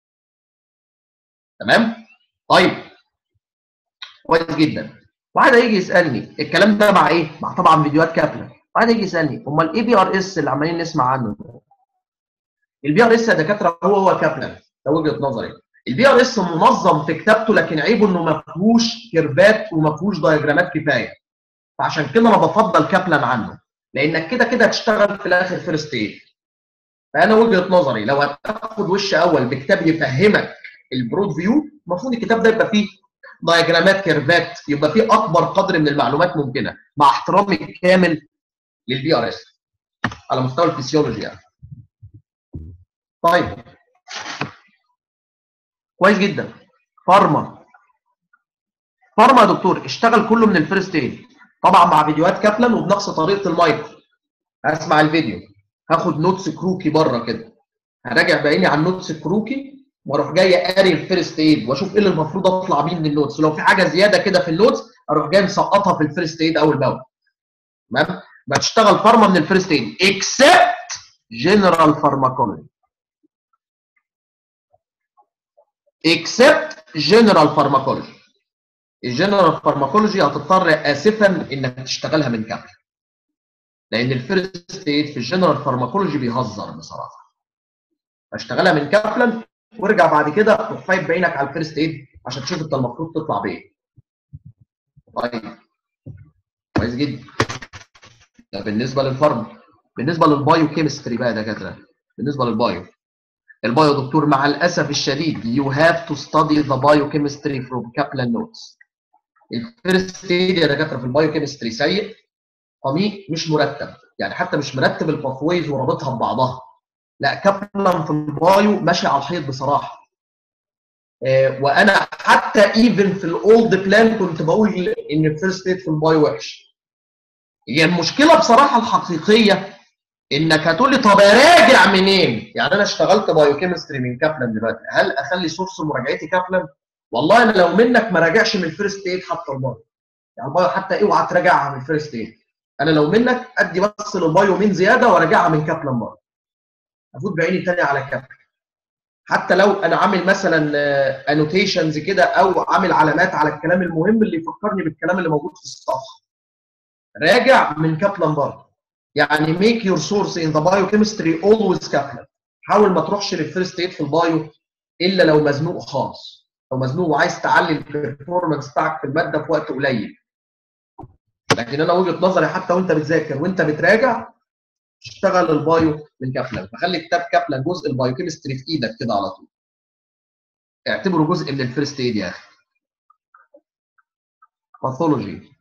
Speaker 1: تمام طيب كويس جدا واحد هيجي يسالني الكلام ده مع ايه مع طبعا فيديوهات كابلان واحد يجي يسالني امال الاي بي ار اس اللي عمالين نسمع عنه البي ار اس يا دكاتره هو هو كابلان ده وجهه نظري البي ار اس منظم في كتابته لكن عيبه انه ما فيهوش كيرفات وما فيهوش دايجرامات كفايه فعشان كده انا بفضل كابلان عنه لانك كده كده هتشتغل في الاخر فيرست ايد فانا وجهه نظري لو هتاخد وش اول بكتاب يفهمك البرود فيو المفروض الكتاب ده يبقى فيه دايجرامات كيرفات يبقى فيه اكبر قدر من المعلومات ممكنه مع احترامي الكامل للبي ار اس على مستوى الفسيولوجي يعني طيب كويس جدا فارما فارما يا دكتور اشتغل كله من الفيرست ايد طبعا مع فيديوهات كابلان وبنفس طريقه المايكرو هسمع الفيديو هاخد نوتس كروكي بره كده هراجع بعيني على النوتس الكروكي واروح جاي قاري الفيرست ايد واشوف ايه اللي المفروض اطلع بيه من النوتس لو في حاجه زياده كده في النوتس اروح جاي مسقطها في الفيرست ايد اول باول تمام بتشتغل فارما من الفيرست ايد اكسبت جنرال فارماكولوجي اكسبت جنرال فارماكولوجي الجنرال فارماكولوجي هتضطر اسفا انك تشتغلها من كامل لان الفيرست ايد في الجنرال فارماكولوجي بيهزر بصراحه اشتغلها من كابلان وارجع بعد كده روح فايت بعينك على الفيرست ايد عشان تشوف انت المفروض تطلع بايه طيب كويس جدا ده بالنسبه للفارم بالنسبه للبايو كيمستري بقى يا دكاتره بالنسبه للبايو البايو دكتور مع الاسف الشديد you have to study the biochemistry from Kaplan notes الفيرست ايد يا دكاتره في البايو كيمستري سيء قميء مش مرتب يعني حتى مش مرتب الباثويز ورابطها ببعضها لا كابلان في البايو ماشي على الحيط بصراحه آه وانا حتى ايفن في الاولد بلان كنت بقول ان الفيرست ايد في البايو وحش هي المشكله بصراحه الحقيقيه انك هتقول لي طب اراجع منين؟ يعني انا اشتغلت بايو كيمستري من كابلان دلوقتي هل اخلي سورس مراجعتي كابلان؟ والله انا لو منك ما راجعش من الفيرست ايد حتى البايو يعني البايو حتى اوعى تراجعها من الفيرست ايد انا لو منك ادي بس للبايو من زياده وراجعها من كابلان برضه افوت بعيني تاني على كابلان حتى لو انا عامل مثلا انوتيشنز كده او عامل علامات على الكلام المهم اللي يفكرني بالكلام اللي موجود في الصفحه راجع من كابلان برضه يعني make your source in the biochemistry always كابلان حاول ما تروحش للفيرست ايد في البايو الا لو مزنوق خالص لو مزنوق وعايز تعلي البرفورمانس بتاعك في الماده في وقت قليل لكن انا وجهه نظري حتى وانت بتذاكر وانت بتراجع اشتغل البايو من كابلان فخلي كتاب كابلان جزء البايوكيمستري في ايدك كده على طول اعتبره جزء من الفيرست ايد يا اخي باثولوجي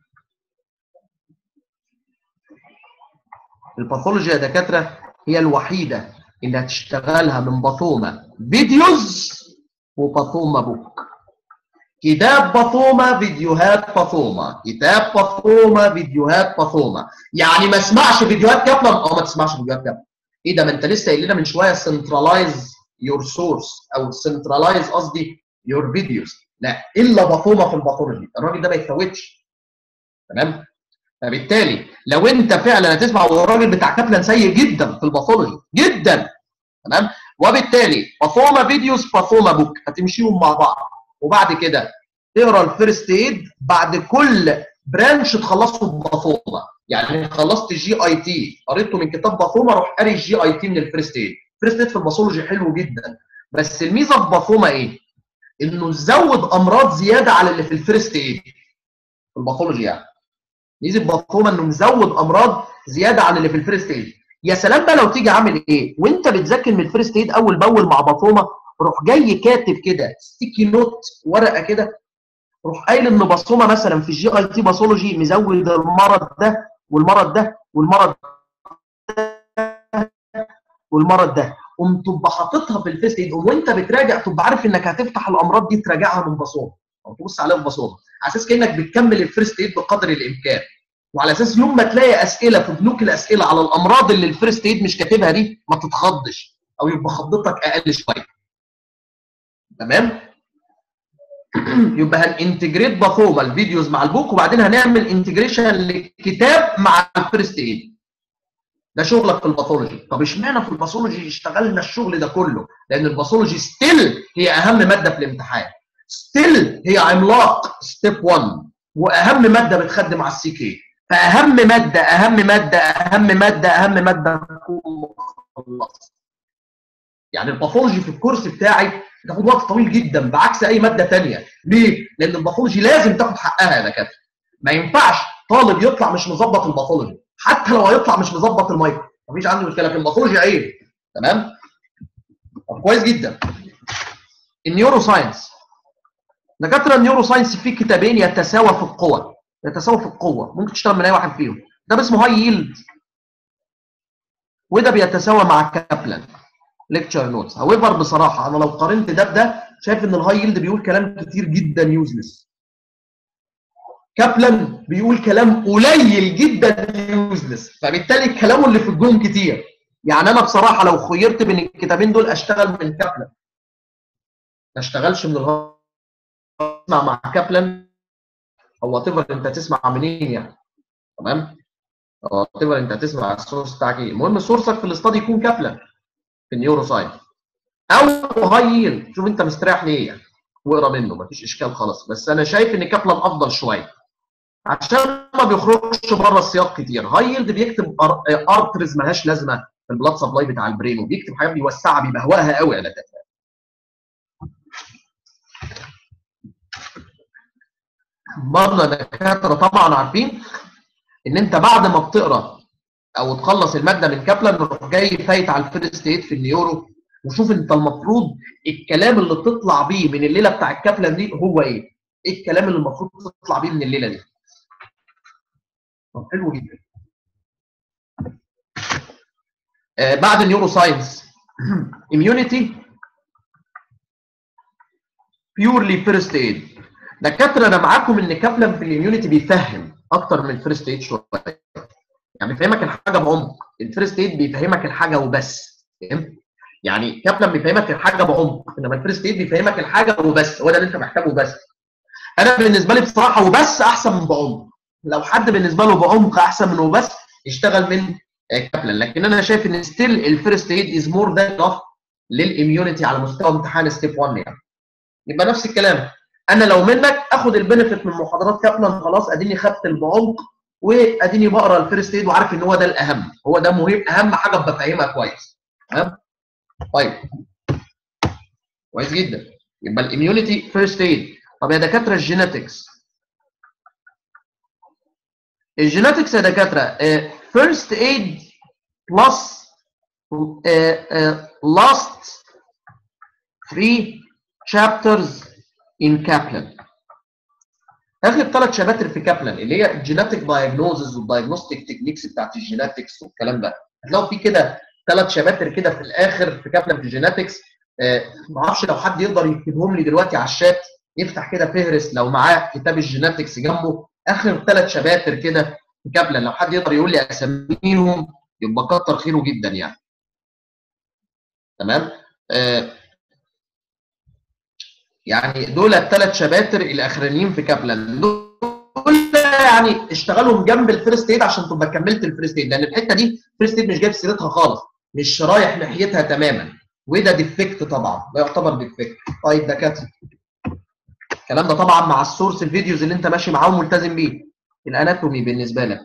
Speaker 1: الباثولوجي يا دكاتره هي الوحيده اللي هتشتغلها من باثوما فيديوز وباثوما بوك كتاب باثوما فيديوهات باثوما كتاب باثوما فيديوهات باثوما يعني ما اسمعش فيديوهات كابلان او ما تسمعش فيديوهات كابلان ايه ده ما انت لسه قايل لنا من شويه سنترلايز يور سورس او سنترلايز قصدي يور فيديوز لا الا باثوما في الباثولوجي الراجل ده ما يتفوتش تمام فبالتالي لو انت فعلا هتسمع والراجل بتاع كابلان سيء جدا في الباثولوجي جدا تمام وبالتالي باثوما فيديوز باثوما بوك هتمشيهم مع بعض وبعد كده تقرا الفيرست ايد بعد كل برانش تخلصه بباثوما يعني خلصت الجي اي تي قريته من كتاب باثوما روح قاري الجي اي تي من الفيرست ايد الفيرست ايد في الباثولوجي حلو جدا بس الميزه في باثوما ايه انه نزود امراض زياده على اللي في الفيرست ايد في الباثولوجي يعني ميزه باثوما انه مزود امراض زياده عن اللي في الفيرست ايد يا سلام بقى لو تيجي عامل ايه وانت بتذاكر من الفيرست ايد اول باول مع باثوما روح جاي كاتب كده ستيكي نوت ورقه كده روح قايل ان باثوما مثلا في الجي اي تي باثولوجي مزود المرض ده والمرض ده والمرض ده والمرض ده قوم تبقى حاططها في الفيرست ايد وانت بتراجع تبقى عارف انك هتفتح الامراض دي تراجعها من باثوما او تبص عليها في باثوما على اساس كانك بتكمل الفيرست ايد بقدر الامكان وعلى اساس يوم ما تلاقي اسئله في بنوك الاسئله على الامراض اللي الفيرست ايد مش كاتبها دي ما تتخضش او يبقى خضتك اقل شويه تمام يبقى هننتجريت باثوما الفيديوز مع البوك وبعدين هنعمل انتجريشن للكتاب مع الفيرست ايد ده شغلك في الباثولوجي طب اشمعنى في الباثولوجي اشتغلنا الشغل ده كله لان الباثولوجي ستيل هي اهم ماده في الامتحان ستيل هي عملاق ستيب 1 واهم ماده بتخدم على السي كي فاهم ماده اهم ماده اهم ماده اهم ماده تكون مخلصه يعني الباثولوجي في الكورس بتاعي بتاخد وقت طويل جدا بعكس اي ماده ثانيه ليه لان الباثولوجي لازم تاخد حقها يا دكاتره ما ينفعش طالب يطلع مش مظبط الباثولوجي حتى لو هيطلع مش مظبط المايكرو مفيش عندي مشكله في الباثولوجي عيب تمام طب كويس جدا النيورو ساينس دكاتره النيورو ساينس فيه كتابين يتساوى في القوى يتساوى في القوه ممكن تشتغل من اي واحد فيهم ده اسمه هاي ييلد وده بيتساوى مع كابلان ليكتشر نوتس هاويفر بصراحه انا لو قارنت ده بده شايف ان الهاي ييلد بيقول كلام كتير جدا يوزلس كابلان بيقول كلام قليل جدا يوزلس فبالتالي كلامه اللي في الجون كتير يعني انا بصراحه لو خيرت بين الكتابين دول اشتغل من كابلان ما اشتغلش من الهاي اسمع مع كابلان او وات انت تسمع منين يعني تمام وات انت تسمع السورس بتاعك ايه المهم سورسك في الاستادي يكون كابلان في النيورو ساينس او هاي ييلد شوف انت مستريح ليه يعني واقرا منه مفيش اشكال خالص بس انا شايف ان كابلان افضل شويه عشان ما بيخرجش بره السياق كتير هاي ييلد بيكتب ارترز ملهاش لازمه في البلاد سبلاي بتاع البرين وبيكتب حاجات بيوسعها بيبهوأها قوي على فكره برضه دكاتره طبعا عارفين ان انت بعد ما بتقرا او تخلص الماده من كابلان تروح جاي فايت على الفيرست ايد في النيورو وشوف انت المفروض الكلام اللي تطلع بيه من الليله بتاع الكابلان دي هو ايه؟ ايه الكلام اللي المفروض تطلع بيه من الليله دي؟ طب حلو جدا. آه بعد النيورو ساينس اميونيتي بيورلي فيرست ايد دكاتره انا معاكم ان كابلان في الاميونيتي بيفهم اكتر من الفيرست ايد شويه يعني بيفهمك الحاجه بعمق الفيرست ايد بيفهمك الحاجه وبس فهمت يعني كابلان بيفهمك الحاجه بعمق انما الفيرست ايد بيفهمك الحاجه وبس هو ده اللي انت محتاجه بس انا بالنسبه لي بصراحه وبس احسن من بعمق لو حد بالنسبه له بعمق احسن من وبس يشتغل من كابلان لكن انا شايف ان ستيل الفيرست ايد از مور ذان انف للاميونيتي على مستوى امتحان ستيب 1 يعني يبقى نفس الكلام انا لو منك اخد البنفيت من محاضرات كابلان خلاص اديني خدت البعمق واديني بقرا الفيرست ايد وعارف ان هو ده الاهم هو ده مهم اهم حاجه بفهمها كويس تمام طيب كويس جدا يبقى الاميونيتي فيرست ايد طب يا دكاتره الجينetics الجينetics يا دكاتره فيرست ايد بلس لاست 3 chapters in كابلان اخر ثلاث شباتر في كابلان اللي هي الجيناتيك دايجنوزز والدايجنوستيك تكنيكس بتاعت الجيناتكس والكلام ده هتلاقوا في كده ثلاث شباتر كده في الاخر في كابلان في الجيناتكس آه ما اعرفش لو حد يقدر يكتبهم لي دلوقتي على الشات يفتح كده فهرس لو معاه كتاب الجيناتكس جنبه اخر ثلاث شباتر كده في كابلان لو حد يقدر يقول لي اساميهم يبقى كتر خيره جدا يعني تمام آه يعني دول الثلاث شباتر الاخرانيين في كابلان دول يعني اشتغلهم جنب الفيرست ايد عشان تبقى كملت الفيرست ايد لان الحته دي الفيرست ايد مش جايب سيرتها خالص مش رايح ناحيتها تماما وده ديفكت طبعا ده يعتبر ديفكت طيب دكاتره الكلام ده طبعا مع السورس الفيديوز اللي انت ماشي معاهم ملتزم بيه الاناتومي بالنسبه لك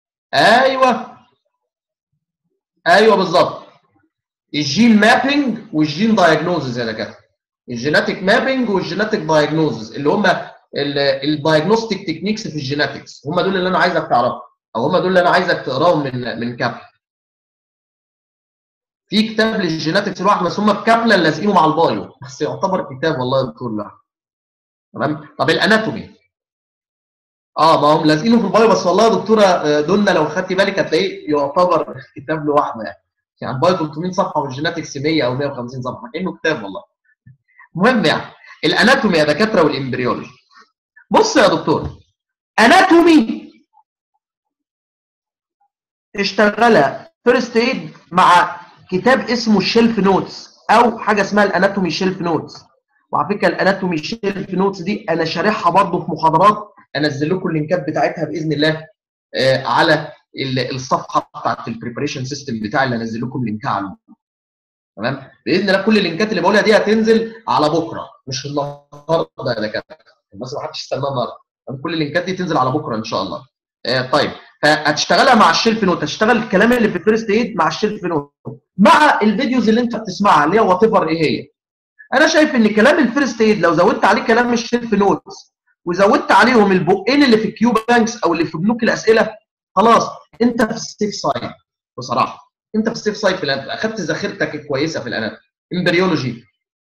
Speaker 1: ايوه ايوه بالظبط الجين مابينج والجين دايجنوزز يا دكاتره الجيناتيك مابنج والجيناتيك دايجنوزز اللي هم الدايجنوستيك تكنيكس في الجيناتكس هم دول اللي انا عايزك تعرفهم او هم دول اللي انا عايزك تقراهم من من كابل في كتاب للجيناتكس لوحده بس هم في كابلا لازقينه مع البايو بس يعتبر كتاب والله يا دكتور لا تمام طب الاناتومي اه ما هم لازقينه في البايو بس والله يا دكتوره دولنا لو خدتي بالك هتلاقيه يعتبر كتاب لوحده يعني يعني البايو 300 صفحه والجيناتكس 100 او 150 صفحه كانه كتاب والله المهم يعني الاناتومي يا دكاتره والامبريولوجي بص يا دكتور اناتومي اشتغلها فيرست ايد مع كتاب اسمه الشيلف نوتس او حاجه اسمها الاناتومي شيلف نوتس وعلى فكره الاناتومي شيلف نوتس دي انا شارحها برضه في محاضرات انزل لكم اللينكات بتاعتها باذن الله آه على الصفحه بتاعت البريبريشن سيستم بتاعي اللي انزل لكم لينكها على تمام باذن الله كل اللينكات اللي بقولها دي هتنزل على بكره مش النهارده يا دكاتره بس ما حدش يستناها النهارده كل اللينكات دي تنزل على بكره ان شاء الله آه طيب فهتشتغلها مع الشيلف نوت هتشتغل الكلام اللي في الفيرست ايد مع الشيلف نوت مع الفيديوز اللي انت بتسمعها اللي هي وات ايفر ايه هي انا شايف ان كلام الفيرست ايد لو زودت عليه كلام الشيلف نوتس وزودت عليهم البقين اللي في الكيو بانكس او اللي في بنوك الاسئله خلاص انت في السيف سايد بصراحه انت في السيف سايد في الانات اخدت ذاكرتك الكويسه في الانات امبريولوجي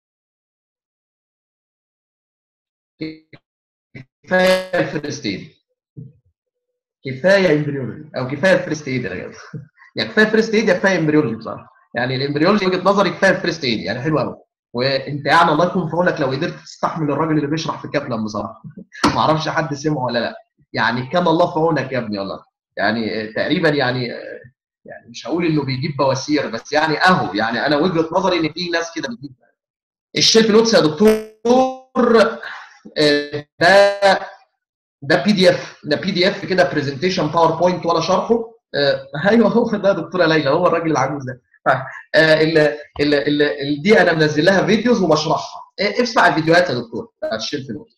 Speaker 1: كفايه الفيرست ايد كفايه امبريولوجي او كفايه الفيرست ايد يا جماعه يعني كفايه فيرست ايد يا كفايه امبريولوجي بصراحه يعني الامبريولوجي وجهه نظري كفايه الفيرست ايد يعني حلو قوي وانت يعني الله يكون في عونك لو قدرت تستحمل الراجل اللي بيشرح في كابلان بصراحه ما اعرفش حد سمعه ولا لا يعني كان الله في عونك يا ابني والله يعني تقريبا يعني يعني مش هقول انه بيجيب بواسير بس يعني اهو يعني انا وجهه نظري ان في ناس كده بتجيب الشيلف نوتس يا دكتور ده ده بي دي اف ده بي دي اف كده برزنتيشن باوربوينت ولا شرحه ايوه هو ده دكتوره ليلى هو الراجل العجوز ده ال ال ال دي انا منزل لها فيديوز وبشرحها اسمع الفيديوهات يا دكتور بتاعت الشيلف نوت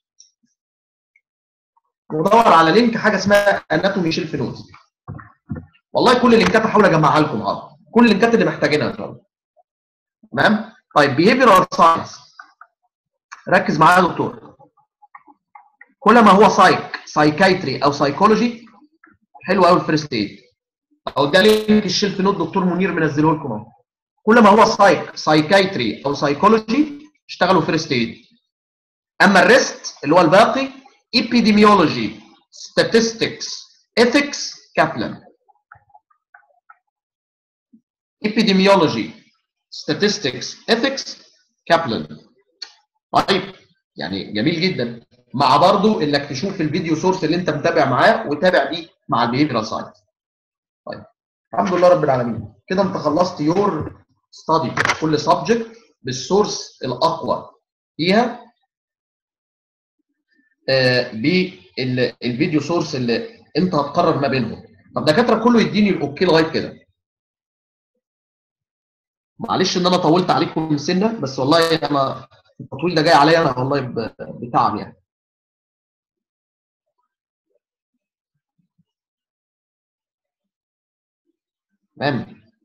Speaker 1: ودور على لينك حاجه اسمها اناتومي شيلف نوت والله كل اللينكات هحاول اجمعها لكم اه كل اللينكات اللي محتاجينها ان شاء الله تمام طيب بيهيفيرال ساينس ركز معايا يا دكتور كل ما هو سايك سايكايتري او سايكولوجي حلو قوي الفيرست ايد او ده لينك الشيلف نوت دكتور منير منزله لكم اهو كل ما هو سايك سايكايتري او سايكولوجي اشتغلوا فيرست ايد اما الريست اللي هو الباقي epidemiology statistics ethics كابلان epidemiology statistics ethics كابلان طيب يعني جميل جدا مع برضو انك تشوف الفيديو سورس اللي انت متابع معاه وتابع بيه مع البيهيفيرال ساينس طيب الحمد لله رب العالمين كده انت خلصت يور ستادي كل سبجكت بالسورس الاقوى فيها آه بالفيديو سورس اللي انت هتقرر ما بينهم طب دكاتره كله يديني الاوكي لغايه كده معلش ان انا طولت عليكم سنه بس والله انا التطويل ده جاي عليا انا والله بتعب يعني تمام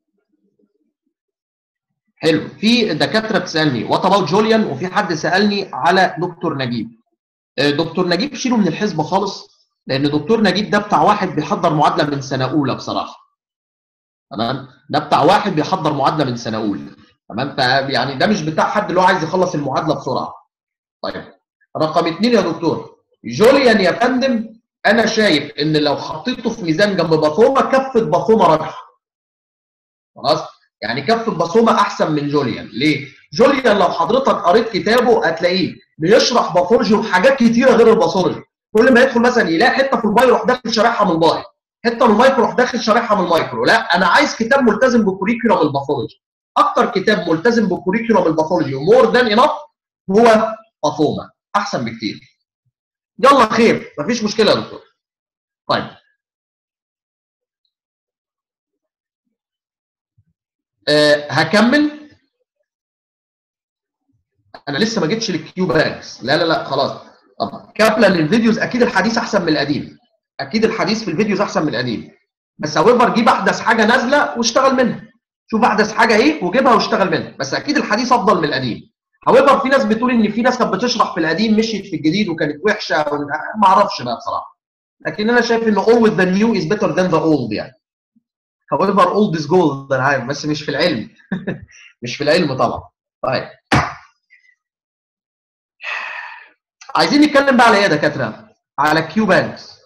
Speaker 1: حلو في دكاتره بتسالني وات اباوت جوليان وفي حد سالني على دكتور نجيب دكتور نجيب شيله من الحسبه خالص لان دكتور نجيب ده بتاع واحد بيحضر معادله من سنه اولى بصراحه تمام ده بتاع واحد بيحضر معادله من سنه اولى تمام يعني ده مش بتاع حد اللي هو عايز يخلص المعادله بسرعه طيب رقم اثنين يا دكتور جوليان يا فندم انا شايف ان لو حطيته في ميزان جنب باثوما كفه باثوما راجحه خلاص يعني كفه باثوما احسن من جوليان ليه جوليان لو حضرتك قريت كتابه هتلاقيه بيشرح باثولوجي وحاجات كتيره غير الباثولوجي كل ما يدخل مثلا يلاقي حته في الباي يروح داخل شارحها من الباي حته من المايكرو يروح داخل شارحها من المايكرو لا انا عايز كتاب ملتزم بكوريكولم الباثولوجي اكتر كتاب ملتزم بكوريكولم الباثولوجي ومور ذان انف هو باثوما احسن بكتير يلا خير مفيش مشكله يا دكتور طيب أه هكمل انا لسه ما جيتش للكيو بانكس لا لا لا خلاص طب كابلان الفيديوز اكيد الحديث احسن من القديم اكيد الحديث في الفيديوز احسن من القديم بس هاويفر جيب احدث حاجه نازله واشتغل منها شوف احدث حاجه ايه وجيبها واشتغل منها بس اكيد الحديث افضل من القديم however في ناس بتقول ان في ناس كانت بتشرح في القديم مشيت في الجديد وكانت وحشه ما اعرفش بقى بصراحه لكن انا شايف ان always the new is better than the old يعني however old is gold انا عارف بس مش في العلم مش في العلم طبعا طيب عايزين نتكلم بقى على ايه يا دكاتره على كيو بانكس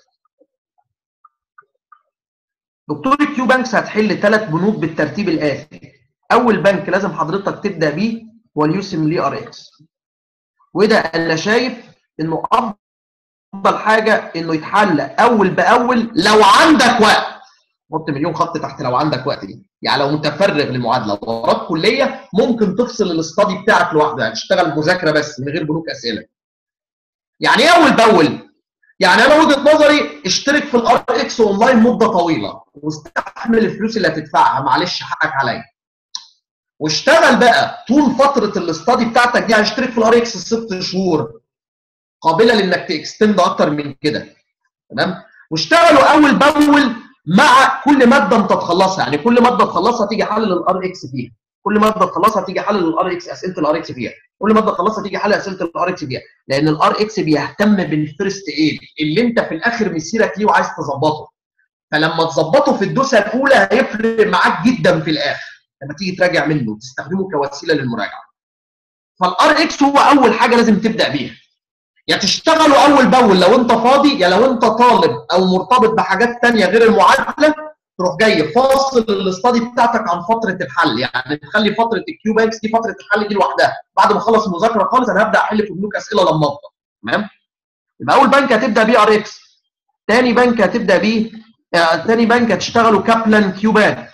Speaker 1: دكتور الكيو بانكس هتحل ثلاث بنوك بالترتيب الاتي اول بنك لازم حضرتك تبدا بيه هو اليوسم لي ار اكس وده انا شايف انه افضل حاجه انه يتحل اول باول لو عندك وقت حط مليون خط تحت لو عندك وقت دي يعني لو متفرغ للمعادله وراك كليه ممكن تفصل الاستادي بتاعك لوحده يعني تشتغل مذاكره بس من غير بنوك اسئله يعني ايه اول باول يعني انا وجهه نظري اشترك في الار اكس اونلاين مده طويله واستحمل الفلوس اللي هتدفعها معلش حقك عليا واشتغل بقى طول فتره الاستادي بتاعتك دي هشترك في الار اكس ست شهور قابله لانك تكستند اكتر من كده تمام واشتغلوا اول باول مع كل ماده انت تخلصها يعني كل ماده تخلصها تيجي حلل الار اكس فيها كل ماده تخلصها تيجي حلل الار اكس اسئله الار اكس فيها كل ماده تخلصها تيجي حلل اسئله الار اكس فيها لان الار اكس بيهتم بالفيرست ايد اللي انت في الاخر مسيرك ليه وعايز تظبطه فلما تظبطه في الدوسه الاولى هيفرق معاك جدا في الاخر لما تيجي تراجع منه تستخدمه كوسيله للمراجعه فالار اكس هو اول حاجه لازم تبدا بيها يا تشتغلوا اول باول لو انت فاضي يا لو انت طالب او مرتبط بحاجات ثانيه غير المعادله تروح جاي فاصل الاستادي بتاعتك عن فتره الحل يعني تخلي فتره الكيو بانكس دي فتره الحل دي لوحدها بعد ما اخلص المذاكره خالص انا هبدا احل في بنوك اسئله لما افضى تمام يبقى اول بنك هتبدا بيه ار اكس ثاني بنك هتبدا بيه ثاني بنك هتشتغلوا كابلان كيو بانك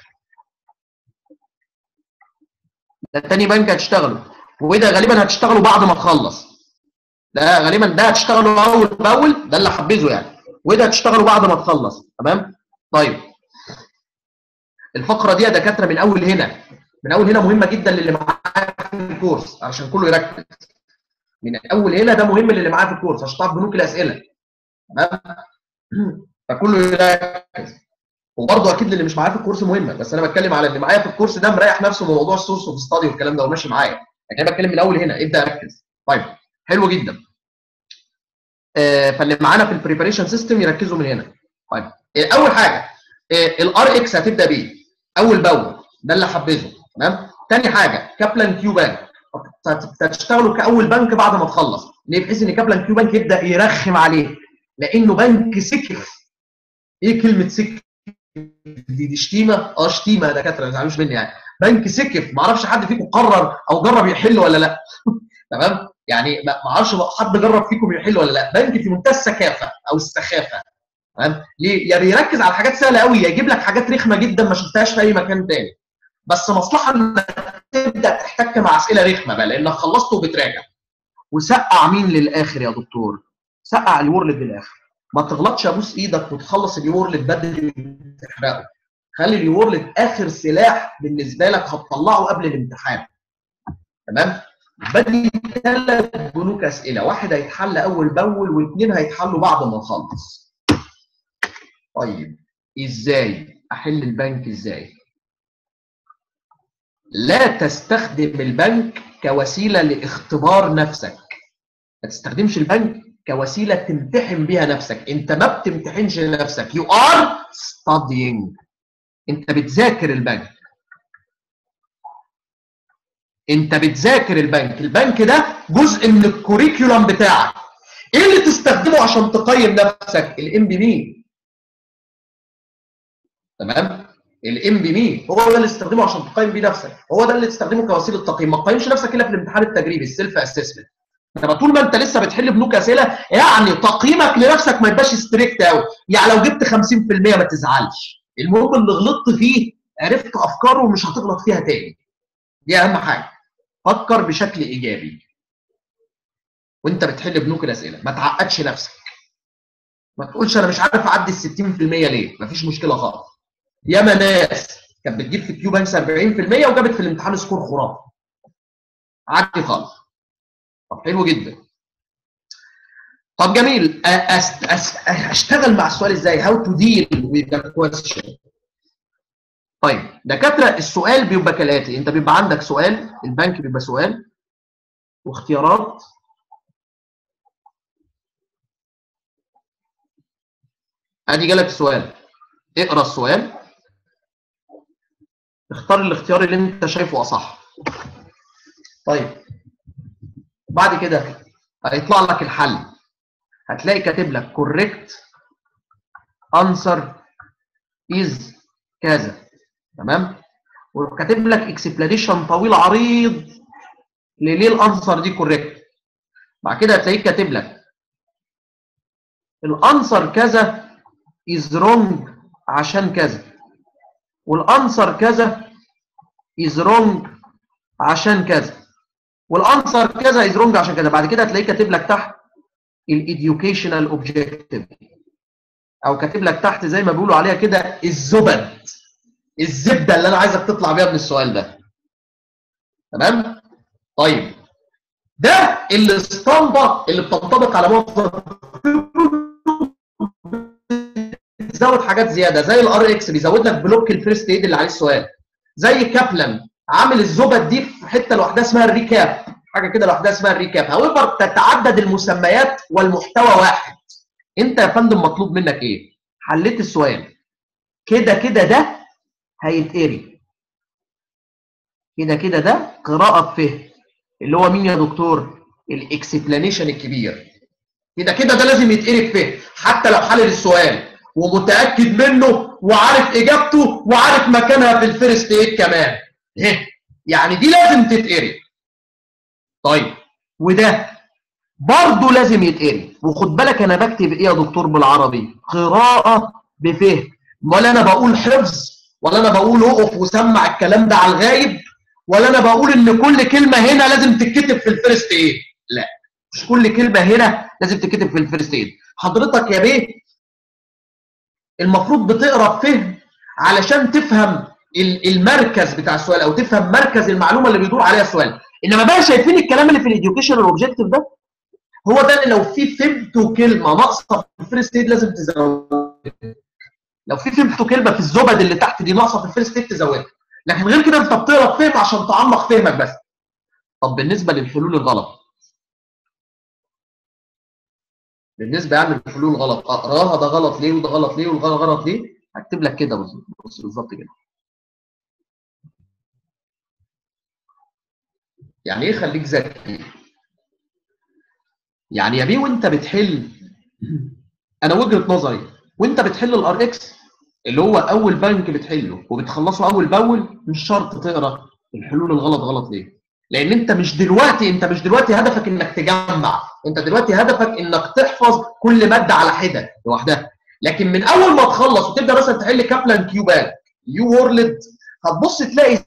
Speaker 1: ده تاني بنك هتشتغلوا وده غالبا هتشتغلوا بعد ما تخلص ده غالبا ده هتشتغلوا اول باول ده اللي حبذه يعني وده هتشتغلوا بعد ما تخلص تمام طيب الفقره دي يا دكاتره من اول هنا من اول هنا مهمه جدا للي معايا في الكورس علشان كله يركز من اول هنا ده مهم للي معايا في الكورس عشان تعرف بنوك الاسئله تمام فكله يركز وبرضه اكيد اللي مش معايا في الكورس مهمه بس انا بتكلم على اللي معايا في الكورس ده مريح نفسه من موضوع السورس اوف ستادي والكلام ده وماشي معايا لكن انا بتكلم من الاول هنا ابدا ركز طيب حلو جدا آه فاللي معانا في البريباريشن سيستم يركزوا من هنا طيب آه اول حاجه الار اكس هتبدا بيه اول باول ده اللي حبذه تمام تاني حاجه كابلان كيو بانك هتشتغلوا كاول بنك بعد ما تخلص ليه بحيث ان كابلان كيو بانك يبدا يرخم عليه لانه بنك سكف ايه كلمه سكف دي, دي شتيمه اه شتيمه يا دكاتره ما تزعلوش مني يعني بنك سكف ما اعرفش حد فيكم قرر او جرب يحل ولا لا تمام يعني ما اعرفش حد جرب فيكم يحل ولا لا بنك في منتهى السخافه او السخافه تمام ليه يا بيركز على حاجات سهله قوي يا يجيب لك حاجات رخمه جدا ما شفتهاش في اي مكان تاني بس مصلحه انك تبدا تحتك مع اسئله رخمه بقى لانك خلصت وبتراجع وسقع مين للاخر يا دكتور سقع الورلد للاخر ما تغلطش ابوس ايدك وتخلص اليورلد بدري وتحرقه خلي اليورلد اخر سلاح بالنسبه لك هتطلعه قبل الامتحان تمام بدي ثلاث بنوك اسئله واحد هيتحل اول باول واثنين هيتحلوا بعد ما نخلص طيب ازاي احل البنك ازاي لا تستخدم البنك كوسيله لاختبار نفسك ما تستخدمش البنك كوسيله تمتحن بيها نفسك انت ما بتمتحنش نفسك يو ار studying انت بتذاكر البنك انت بتذاكر البنك البنك ده جزء من الكوريكيولم بتاعك ايه اللي تستخدمه عشان تقيم نفسك الام بي مي تمام الام بي مي هو ده اللي تستخدمه عشان تقيم بيه نفسك هو ده اللي تستخدمه كوسيله تقييم ما تقيمش نفسك الا في الامتحان التجريبي السيلف اسسمنت انما طول ما انت لسه بتحل بنوك اسئله يعني تقييمك لنفسك ما يبقاش ستريكت قوي يعني لو جبت 50% ما تزعلش المهم اللي غلطت فيه عرفت افكاره ومش هتغلط فيها تاني دي اهم حاجه فكر بشكل ايجابي وانت بتحل بنوك الاسئله ما تعقدش نفسك ما تقولش انا مش عارف اعدي ال 60% ليه مفيش مشكله خالص ياما ناس كانت بتجيب في كيو بانكس 40% وجابت في الامتحان سكور خرافي عادي خالص طب حلو جدا طب جميل أست... أست... اشتغل مع السؤال ازاي هاو تو ديل with the question طيب دكاتره السؤال بيبقى كالاتي انت بيبقى عندك سؤال البنك بيبقى سؤال واختيارات ادي جالك السؤال اقرا السؤال اختار الاختيار اللي انت شايفه اصح طيب بعد كده هيطلع لك الحل هتلاقي كاتب لك correct answer is كذا تمام وكاتب لك اكسبلانيشن طويل عريض لليه الانسر دي كوريكت بعد كده هتلاقيه كاتب لك الانسر كذا از رونج عشان كذا والانسر كذا از رونج عشان كذا والانسر كذا از رونج عشان كذا بعد كده هتلاقيه كاتب لك تحت الايديوكيشنال اوبجيكتيف او كاتب لك تحت زي ما بيقولوا عليها كده الزبد الزبده اللي انا عايزك تطلع بيها من السؤال ده تمام طيب ده الاسطمبه اللي بتنطبق على معظم بتزود حاجات زياده زي الار اكس بيزود لك بلوك الفيرست ايد اللي عليه السؤال زي كابلان عامل الزبد دي في حته لوحدها اسمها الريكاب حاجه كده لوحدها اسمها الريكاب هاويفر تتعدد المسميات والمحتوى واحد انت يا فندم مطلوب منك ايه حليت السؤال كده كده ده هيتقري كده كده ده قراءه فهم اللي هو مين يا دكتور الاكسبلانيشن الكبير كده كده ده لازم يتقري فهم حتى لو حلل السؤال ومتاكد منه وعارف اجابته وعارف مكانها في الفيرست ايد كمان يعني دي لازم تتقري طيب وده برضه لازم يتقري وخد بالك انا بكتب ايه يا دكتور بالعربي قراءه بفهم ولا انا بقول حفظ ولا انا بقول اقف وسمع الكلام ده على الغايب ولا انا بقول ان كل كلمه هنا لازم تتكتب في الفيرست ايد لا مش كل كلمه هنا لازم تتكتب في الفيرست ايد حضرتك يا بيه المفروض بتقرا بفهم علشان تفهم المركز بتاع السؤال او تفهم مركز المعلومه اللي بيدور عليها السؤال انما بقى شايفين الكلام اللي في الاديوكيشن اوبجيكتيف ده هو ده اللي لو في فهمته كلمه ناقصه في الفيرست ايد لازم تزودها لو في فهمته كلمه في الزبد اللي تحت دي ناقصه في الفيرست ايد تزودها لكن غير كده انت بتقرا فهم عشان تعمق فهمك بس طب بالنسبه للحلول الغلط بالنسبه يعني للحلول الغلط اقراها ده غلط ليه وده غلط ليه وده غلط ليه هكتب لك كده بص بالظبط كده يعني ايه خليك ذكي يعني يا بيه وانت بتحل انا وجهه نظري وانت بتحل الار اكس اللي هو اول بنك بتحله وبتخلصه اول باول مش شرط تقرا الحلول الغلط غلط ليه لان انت مش دلوقتي انت مش دلوقتي هدفك انك تجمع انت دلوقتي هدفك انك تحفظ كل ماده على حده لوحدها لكن من اول ما تخلص وتبدا مثلا تحل كابلان كيوبان يو وورلد هتبص تلاقي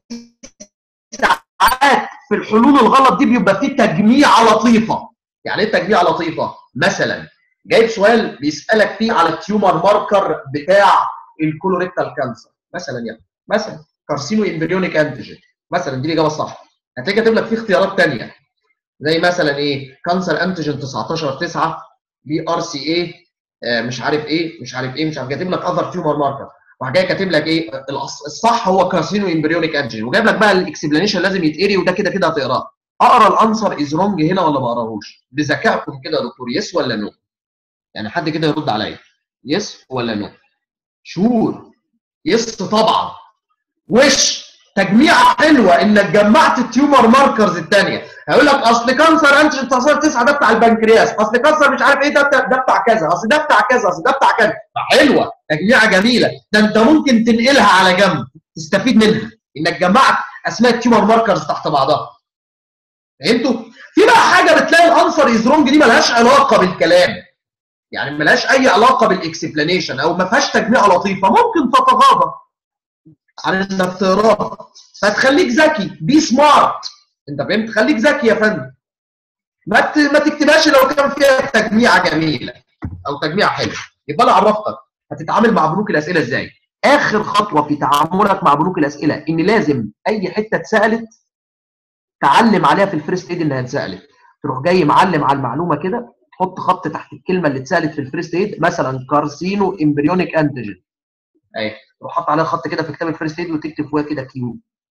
Speaker 1: ساعات في الحلول الغلط دي بيبقى فيه تجميع لطيفه يعني ايه تجميع لطيفه مثلا جايب سؤال بيسالك فيه على التيومر ماركر بتاع الكولوريكتال كانسر مثلا يعني مثلا كارسينو امبريونيك انتيجين مثلا دي الاجابه الصح هتلاقي كاتب لك فيه اختيارات ثانيه زي مثلا ايه كانسر انتيجين 19 9 بي ار سي اي مش عارف ايه مش عارف ايه مش عارف كاتب لك اذر تيومر ماركر وراح جاي كاتب لك ايه الصح هو كارسينو امبريونيك انتيجين وجايب لك بقى الاكسبلانيشن لازم يتقري وده كده كده هتقراه اقرا الانسر از رونج هنا ولا ما اقراهوش بذكائكم كده يا دكتور يس ولا نو يعني حد كده يرد عليا يس ولا نو شور يس طبعا وش تجميعه حلوه انك جمعت التيومر ماركرز الثانيه هيقول لك اصل كانسر انتيجين 19 9 ده بتاع البنكرياس اصل كانسر مش عارف ايه ده ده بتاع كذا اصل ده بتاع كذا اصل ده بتاع كذا حلوه تجميعه جميله ده انت ممكن تنقلها على جنب تستفيد منها انك جمعت اسماء التيومر ماركرز تحت بعضها فهمتوا؟ في بقى حاجه بتلاقي الانسر از رونج دي ملهاش علاقه بالكلام يعني ملهاش اي علاقه بالاكسبلانيشن او ما فيهاش تجميع لطيفه ممكن تتغاضى عن انك تقراها فتخليك ذكي بي سمارت انت فهمت خليك ذكي يا فندم ما ما تكتبهاش لو كان فيها تجميعه جميله او تجميعه حلوه يبقى انا عرفتك هتتعامل مع بنوك الاسئله ازاي اخر خطوه في تعاملك مع بنوك الاسئله ان لازم اي حته اتسالت تعلم عليها في الفيرست ايد انها اتسالت تروح جاي معلم على المعلومه كده تحط خط تحت الكلمه اللي اتسالت في الفيرست ايد مثلا كارسينو امبريونيك انتيجين اهي تروح حاطط عليها خط كده في كتاب الفيرست ايد وتكتب فوقها كده كيو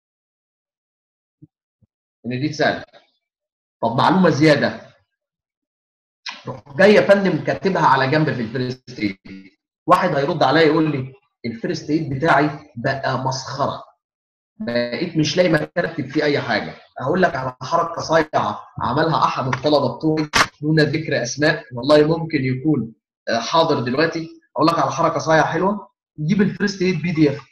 Speaker 1: ان دي سهله طب معلومه زياده روح جاي يا فندم كاتبها على جنب في الفيرست ايد واحد هيرد عليا يقول لي الفيرست ايد بتاعي بقى مسخره بقيت مش لاقي مكان اكتب فيه اي حاجه اقول لك على حركه صايعه عملها احد الطلبه بتوعي دون ذكر اسماء والله ممكن يكون حاضر دلوقتي اقول لك على حركه صايعه حلوه جيب الفيرست ايد بي دي اف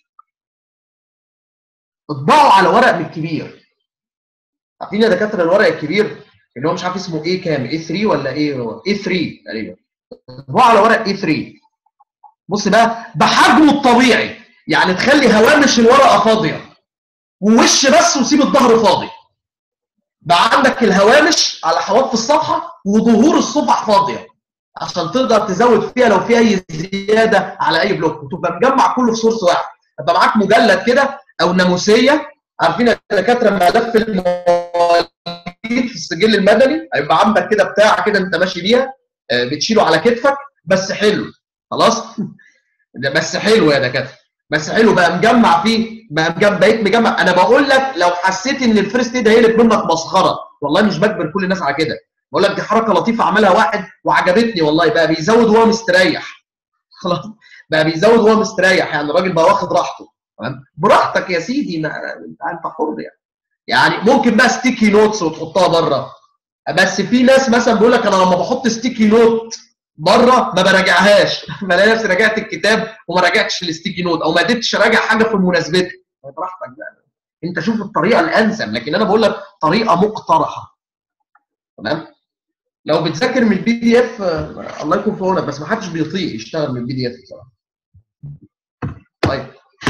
Speaker 1: اطبعه على ورق من الكبير عارفين يا دكاتره الورق الكبير اللي هو مش عارف اسمه ايه كام اي 3 ولا ايه هو اي 3 تقريبا اطبعه على ورق اي 3 بص بقى بحجمه الطبيعي يعني تخلي هوامش الورقه فاضيه ووش بس وسيب الظهر فاضي بقى عندك الهوامش على حواف الصفحه وظهور الصفح فاضيه عشان تقدر تزود فيها لو في اي زياده على اي بلوك وتبقى مجمع كله في سورس واحد يبقى معاك مجلد كده او ناموسيه عارفين الدكاتره ملف المواليد في السجل المدني هيبقى عندك كده بتاع كده انت ماشي بيها بتشيله على كتفك بس حلو خلاص بس حلو يا دكاتره بس حلو بقى مجمع فيه بقى مجمع بقيت مجمع انا بقول لك لو حسيت ان الفيرست ايد هيقلب منك مسخره والله مش بجبر كل الناس على كده بقول لك دي حركه لطيفه عملها واحد وعجبتني والله بقى بيزود وهو مستريح خلاص بقى بيزود وهو مستريح يعني الراجل بقى واخد راحته تمام براحتك يا سيدي ما انت حر يعني يعني ممكن بقى ستيكي نوتس وتحطها بره بس في ناس مثلا بيقول لك انا لما بحط ستيكي نوت بره ما براجعهاش بلاقي نفسي راجعت الكتاب وما راجعتش الستيكي نوت او ما قدرتش اراجع حاجه في مناسبتها براحتك بقى انت شوف الطريقه الانسب لكن انا بقول لك طريقه مقترحه تمام لو بتذاكر من البي دي اف الله يكون في عونك بس ما حدش بيطيق يشتغل من البي دي اف بصراحه طيب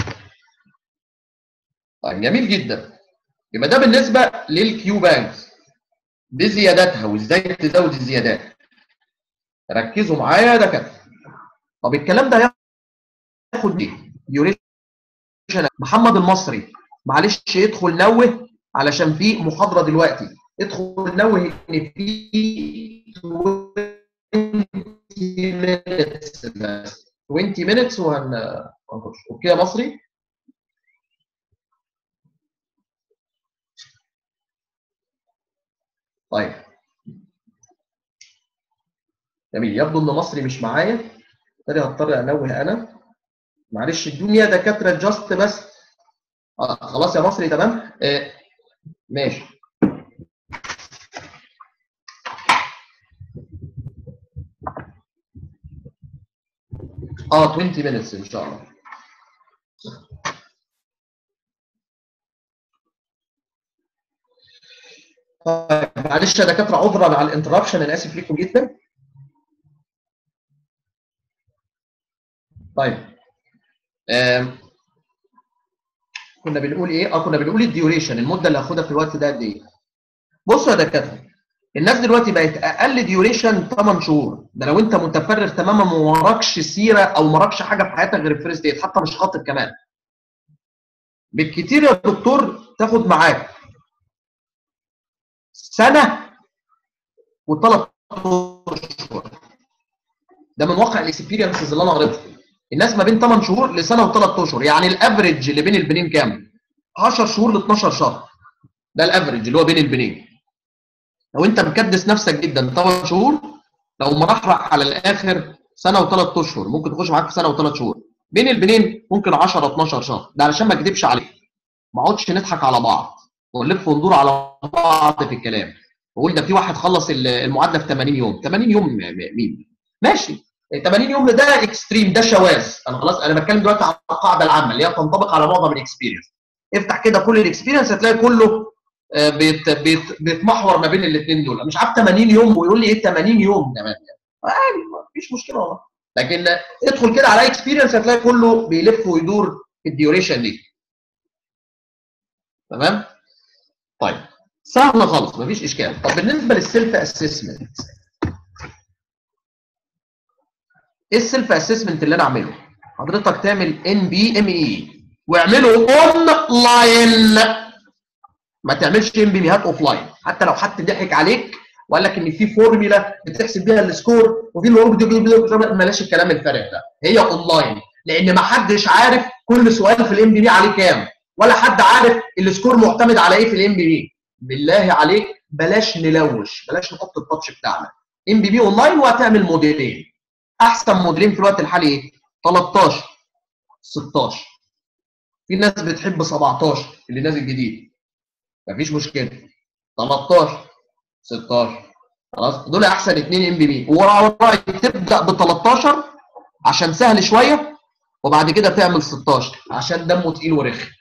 Speaker 1: طيب جميل جدا يبقى ده بالنسبه للكيو بانكس بزياداتها وازاي تزود الزيادات ركزوا معايا ده كده طب الكلام ده ياخد ايه يوريشن محمد المصري معلش ادخل نوه علشان في محاضره دلوقتي ادخل نوه ان في 20 minutes بس 20 minutes وهنخش اوكي يا مصري طيب جميل يبدو ان مصري مش معايا بالتالي هضطر انوه انا معلش الدنيا دكاتره جاست بس آه خلاص يا مصري تمام آه ماشي اه 20 minutes ان شاء الله طيب معلش يا دكاتره عذرا على الانتربشن انا اسف لكم جدا طيب آم. كنا بنقول ايه؟ اه كنا بنقول الديوريشن المده اللي هاخدها في الوقت ده قد ايه؟ بصوا يا دكاتره الناس دلوقتي بقت اقل ديوريشن 8 شهور ده لو انت متفرغ تماما وما وراكش سيره او ما وراكش حاجه في حياتك غير الفيرست ايد حتى مش خاطب كمان بالكتير يا دكتور تاخد معاك سنه وثلاث اشهر ده من واقع الاكسبيرينسز اللي انا قريتها الناس ما بين 8 شهور لسنه وثلاث اشهر يعني الافريج اللي بين البنين كام 10 شهور ل 12 شهر ده الافريج اللي هو بين البنين لو انت مكدس نفسك جدا 8 شهور لو مرحرح على الاخر سنه وثلاث اشهر ممكن تخش معاك في سنه وثلاث شهور بين البنين ممكن 10 12 شهر ده علشان ما اكذبش عليك ما اقعدش نضحك على بعض ونلف وندور على بعض في الكلام بقول ده في واحد خلص المعادله في 80 يوم 80 يوم مين ماشي 80 يوم ده اكستريم ده شواذ انا خلاص انا بتكلم دلوقتي على القاعده العامه اللي هي تنطبق على معظم الاكسبيرينس افتح كده كل الاكسبيرينس هتلاقي كله بيت بيت بيتمحور ما بين الاثنين دول مش عارف 80 يوم ويقول لي ايه 80 يوم كمان يعني عادي مفيش مشكله والله لكن ادخل كده على اكسبيرينس هتلاقي كله بيلف ويدور في الديوريشن دي تمام طيب سهله خالص مفيش اشكال طب بالنسبه للسيلف اسسمنت ايه السيلف اسسمنت اللي انا اعمله حضرتك تعمل ان بي ام اي واعمله اون لاين ما تعملش ام بي هات اوف لاين حتى لو حد ضحك عليك وقال لك ان في فورمولا بتحسب بيها السكور وفي اللي بلاش الكلام الفارغ ده هي اون لاين لان ما حدش عارف كل سؤال في الام بي بي عليه كام ولا حد عارف السكور معتمد على ايه في الام بي بي بالله عليك بلاش نلوش بلاش نحط التاتش بتاعنا ام بي بي اونلاين وهتعمل موديلين احسن موديلين في الوقت الحالي ايه 13 16 في ناس بتحب 17 اللي نازل جديد مفيش مشكله 13 16 خلاص دول احسن اثنين ام بي بي وراي تبدا ب 13 عشان سهل شويه وبعد كده تعمل 16 عشان دمه تقيل ورخم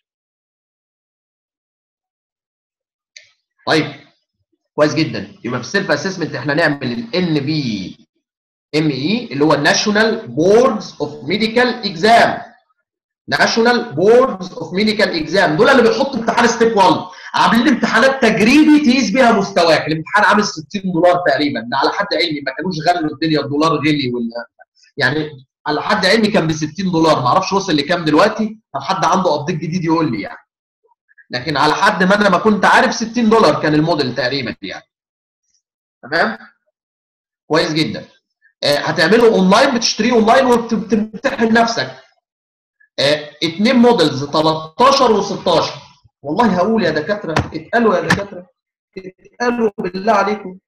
Speaker 1: طيب كويس جدا يبقى في السيلف اسسمنت احنا نعمل الان بي ام اي اللي هو الناشونال بوردز اوف ميديكال اكزام ناشونال بوردز اوف ميديكال اكزام دول اللي بيحطوا امتحان ستيب 1 عاملين امتحانات تجريبي تقيس بيها مستواك الامتحان عامل 60 دولار تقريبا ده على حد علمي ما كانوش غلوا الدنيا الدولار غلي ولا يعني على حد علمي كان ب 60 دولار ما اعرفش وصل لكام دلوقتي لو حد عنده ابديت جديد يقول لي يعني لكن على حد ما انا ما كنت عارف 60 دولار كان الموديل تقريبا يعني تمام كويس جدا آه هتعمله اونلاين بتشتريه اونلاين وبتمتحن نفسك آه اتنين موديلز 13 و16 والله هقول يا دكاتره اتقالوا يا دكاتره اتقالوا بالله عليكم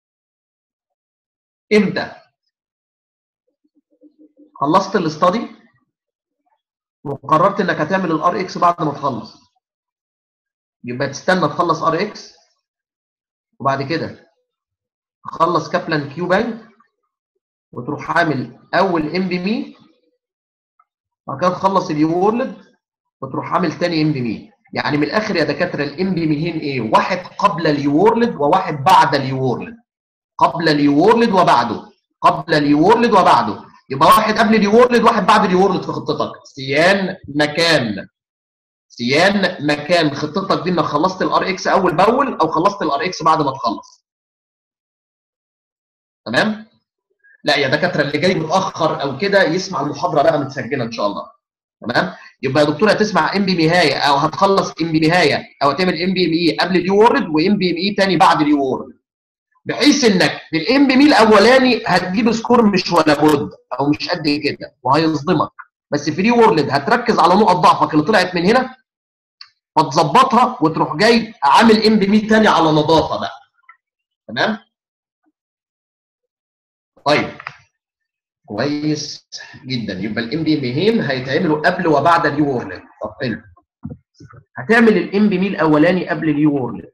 Speaker 1: امتى خلصت الاستادي وقررت انك هتعمل الار اكس بعد ما تخلص يبقى تستنى تخلص ار اكس وبعد كده تخلص كابلان كيو بانك وتروح عامل اول ام بي مي بعد كده تخلص اليو وورلد وتروح عامل تاني ام بي مي يعني من الاخر يا دكاتره الام بي ميهين ايه؟ واحد قبل اليو وورلد وواحد بعد اليو وورلد قبل اليو وورلد وبعده قبل اليو وورلد وبعده يبقى واحد قبل اليو وورلد واحد بعد اليو وورلد في خطتك سيان مكان سيان مكان خطتك دي انك خلصت الار اكس اول باول او خلصت الار اكس بعد ما تخلص تمام لا يا دكاتره اللي جاي متاخر او كده يسمع المحاضره بقى متسجله ان شاء الله تمام يبقى يا دكتور هتسمع ام بي نهايه او هتخلص ام بي نهايه او هتعمل ام بي ام اي قبل اليو وورد وام بي ام اي تاني بعد اليو وورد بحيث انك في الام بي مي الاولاني هتجيب سكور مش ولا بد او مش قد كده وهيصدمك بس في اليو وورلد هتركز على نقط ضعفك اللي طلعت من هنا فتظبطها وتروح جاي عامل ام بي مي تاني على نظافه بقى تمام طيب كويس جدا يبقى الام بي ميهين هيتعملوا قبل وبعد اليو وورلد طب حلو هتعمل الام بي مي الاولاني قبل اليو وورلد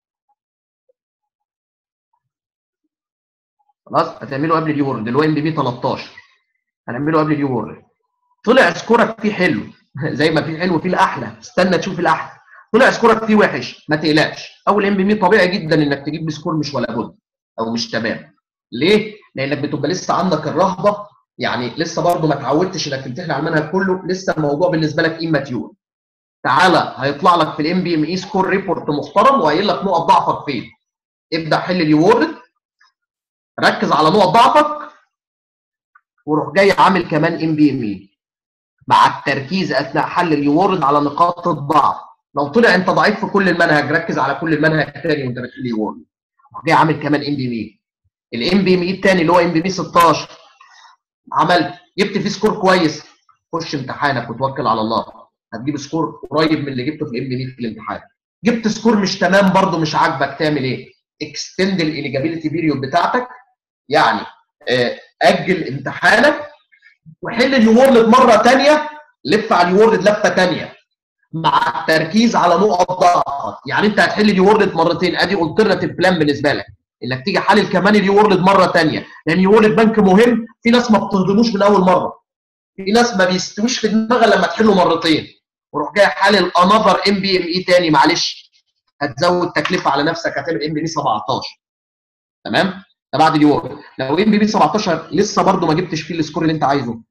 Speaker 1: خلاص هتعمله قبل اليو وورلد اللي هو ام بي مي 13 هنعمله قبل اليو وورلد طلع سكورك فيه حلو زي ما في حلو في الاحلى استنى تشوف الاحلى طلع سكورك فيه وحش ما تقلقش اول ام بي مي طبيعي جدا انك تجيب سكور مش ولا بد او مش تمام ليه؟ لانك بتبقى لسه عندك الرهبه يعني لسه برضه ما اتعودتش انك تمتحن على المنهج كله لسه الموضوع بالنسبه لك اماتيور تعالى هيطلع لك في الام بي ام اي سكور ريبورت محترم وقايل لك نقط ضعفك فين ابدا حل اليورد ركز على نقط ضعفك وروح جاي عامل كمان ام بي ام اي مع التركيز اثناء حل اليورد على نقاط الضعف لو طلع انت ضعيف في كل المنهج ركز على كل المنهج تاني وانت بتحل يورد روح جاي عامل كمان ام بي ام اي الام بي ام اي الثاني اللي هو ام بي ام 16 عملت جبت فيه سكور كويس خش امتحانك وتوكل على الله هتجيب سكور قريب من اللي جبته في الام بي ام في الامتحان جبت سكور مش تمام برده مش عاجبك تعمل ايه اكستند الاليجابيلتي بيريود بتاعتك يعني اجل امتحانك وحل اليورد مره ثانيه لف على اليورد لفه ثانيه مع التركيز على نقط ضعفك يعني انت هتحل اليورد مرتين ادي الترناتيف بلان بالنسبه لك انك تيجي حلل كمان اليورد مره ثانيه لان اليورد بنك مهم في ناس ما بتهضموش من اول مره في ناس ما بيستويش في دماغها لما تحله مرتين وروح جاي حلل انذر ام بي ام اي تاني معلش هتزود تكلفه على نفسك هتعمل ام بي ام 17 تمام ده بعد اليورد لو ام بي ام 17 لسه برده ما جبتش فيه السكور اللي انت عايزه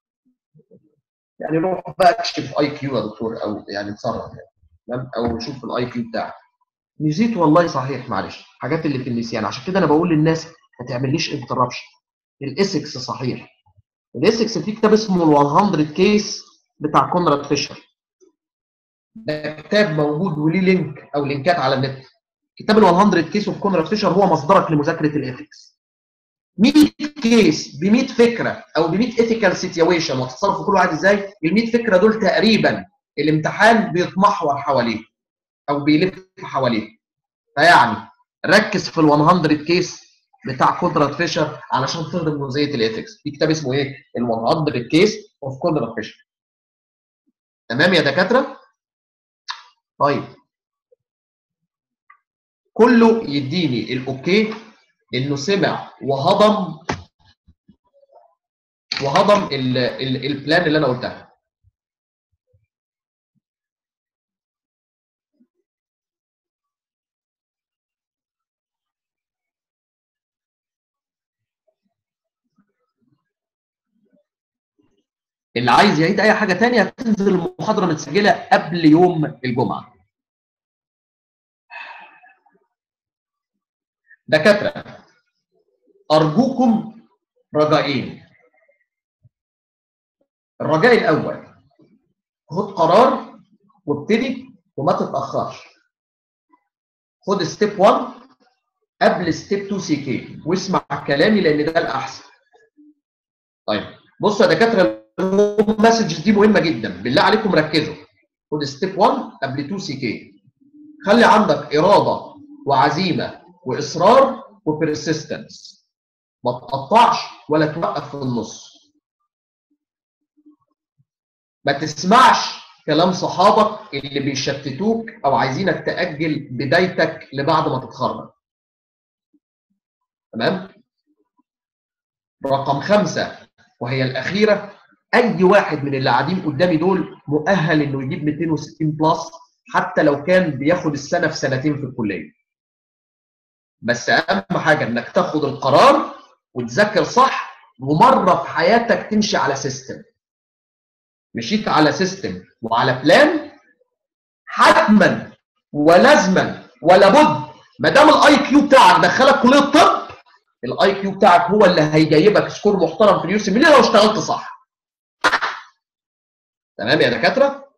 Speaker 1: يعني روح بقى اكشف اي كيو يا دكتور او يعني اتصرف يعني او شوف الاي كيو بتاعك نسيت والله صحيح معلش حاجات اللي في النسيان عشان كده انا بقول للناس ما تعمليش انتربشن الاسكس صحيح الاسكس في كتاب اسمه ال 100 كيس بتاع كونراد فيشر ده كتاب موجود وليه لينك او لينكات على النت كتاب ال 100 كيس اوف كونراد فيشر هو مصدرك لمذاكره الاثكس 100 كيس ب 100 فكره او ب 100 ايثيكال سيتويشن وهتتصرف في كل واحد ازاي ال 100 فكره دول تقريبا الامتحان بيتمحور حواليه او بيلف حواليه فيعني ركز في ال 100 كيس بتاع كونراد فيشر علشان تهضم جزئيه الايثكس في كتاب اسمه ايه ال 100 كيس اوف كونراد فيشر تمام يا دكاتره طيب كله يديني الاوكي انه سمع وهضم وهضم ال ال البلان اللي انا قلتها اللي عايز يعيد اي حاجه ثانيه هتنزل المحاضره متسجله قبل يوم الجمعه دكاتره ارجوكم رجائين الرجاء الاول خد قرار وابتدي وما تتاخرش خد ستيب 1 قبل ستيب 2 سي كي واسمع كلامي لان ده الاحسن طيب بصوا يا دكاتره المسج دي مهمه جدا بالله عليكم ركزوا خد ستيب 1 قبل 2 سي كي خلي عندك اراده وعزيمه واصرار وبرسيستنس ما تقطعش ولا توقف في النص ما تسمعش كلام صحابك اللي بيشتتوك او عايزينك تاجل بدايتك لبعد ما تتخرج تمام رقم خمسة وهي الأخيرة أي واحد من اللي قاعدين قدامي دول مؤهل إنه يجيب 260 بلس حتى لو كان بياخد السنة في سنتين في الكلية. بس أهم حاجة إنك تاخد القرار وتذاكر صح ومرة في حياتك تمشي على سيستم. مشيت على سيستم وعلى بلان حتما ولازما ولا بد ما دام الاي كيو بتاعك دخلك كليه الطب الاي كيو بتاعك هو اللي هيجيبك سكور محترم في اليو سي لو اشتغلت صح تمام يا دكاتره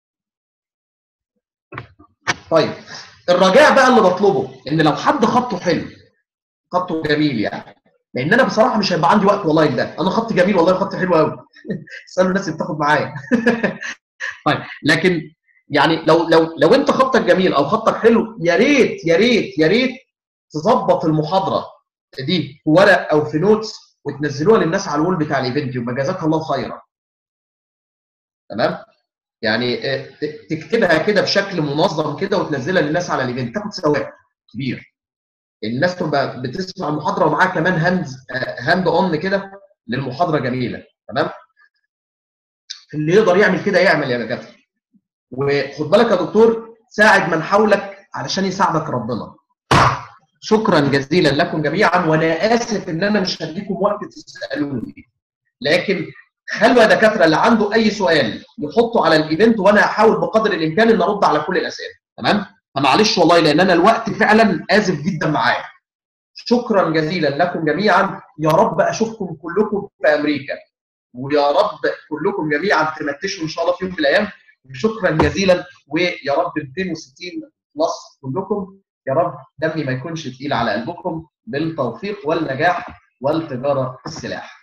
Speaker 1: طيب الرجاء بقى اللي بطلبه ان لو حد خطه حلو خطه جميل يعني لان انا بصراحه مش هيبقى عندي وقت والله ده انا خط جميل والله خط حلو قوي اسالوا الناس اللي بتاخد معايا طيب لكن يعني لو لو لو انت خطك جميل او خطك حلو يا ريت يا ريت يا ريت تظبط المحاضره دي في ورق او في نوتس وتنزلوها للناس على الوول بتاع الايفنت يبقى جزاك الله خيرا تمام يعني تكتبها كده بشكل منظم كده وتنزلها للناس على الايفنت تاخد ثواب كبير الناس تبقى بتسمع المحاضره ومعاها كمان هاند هاند اون كده للمحاضره جميله تمام اللي يقدر يعمل كده يعمل يا دكاتره وخد بالك يا دكتور ساعد من حولك علشان يساعدك ربنا شكرا جزيلا لكم جميعا وانا اسف ان انا مش هديكم وقت تسالوني لكن خلوا يا دكاتره اللي عنده اي سؤال يحطه على الايفنت وانا هحاول بقدر الامكان ان ارد على كل الاسئله تمام فمعلش والله لان انا الوقت فعلا اسف جدا معايا شكرا جزيلا لكم جميعا يا رب اشوفكم كلكم في امريكا ويا رب كلكم جميعا تنتشوا ان شاء الله في يوم من الايام شكرا جزيلا ويا رب 260 بلس كلكم يا رب دمي ما يكونش تقيل على قلبكم بالتوفيق والنجاح والتجاره السلاح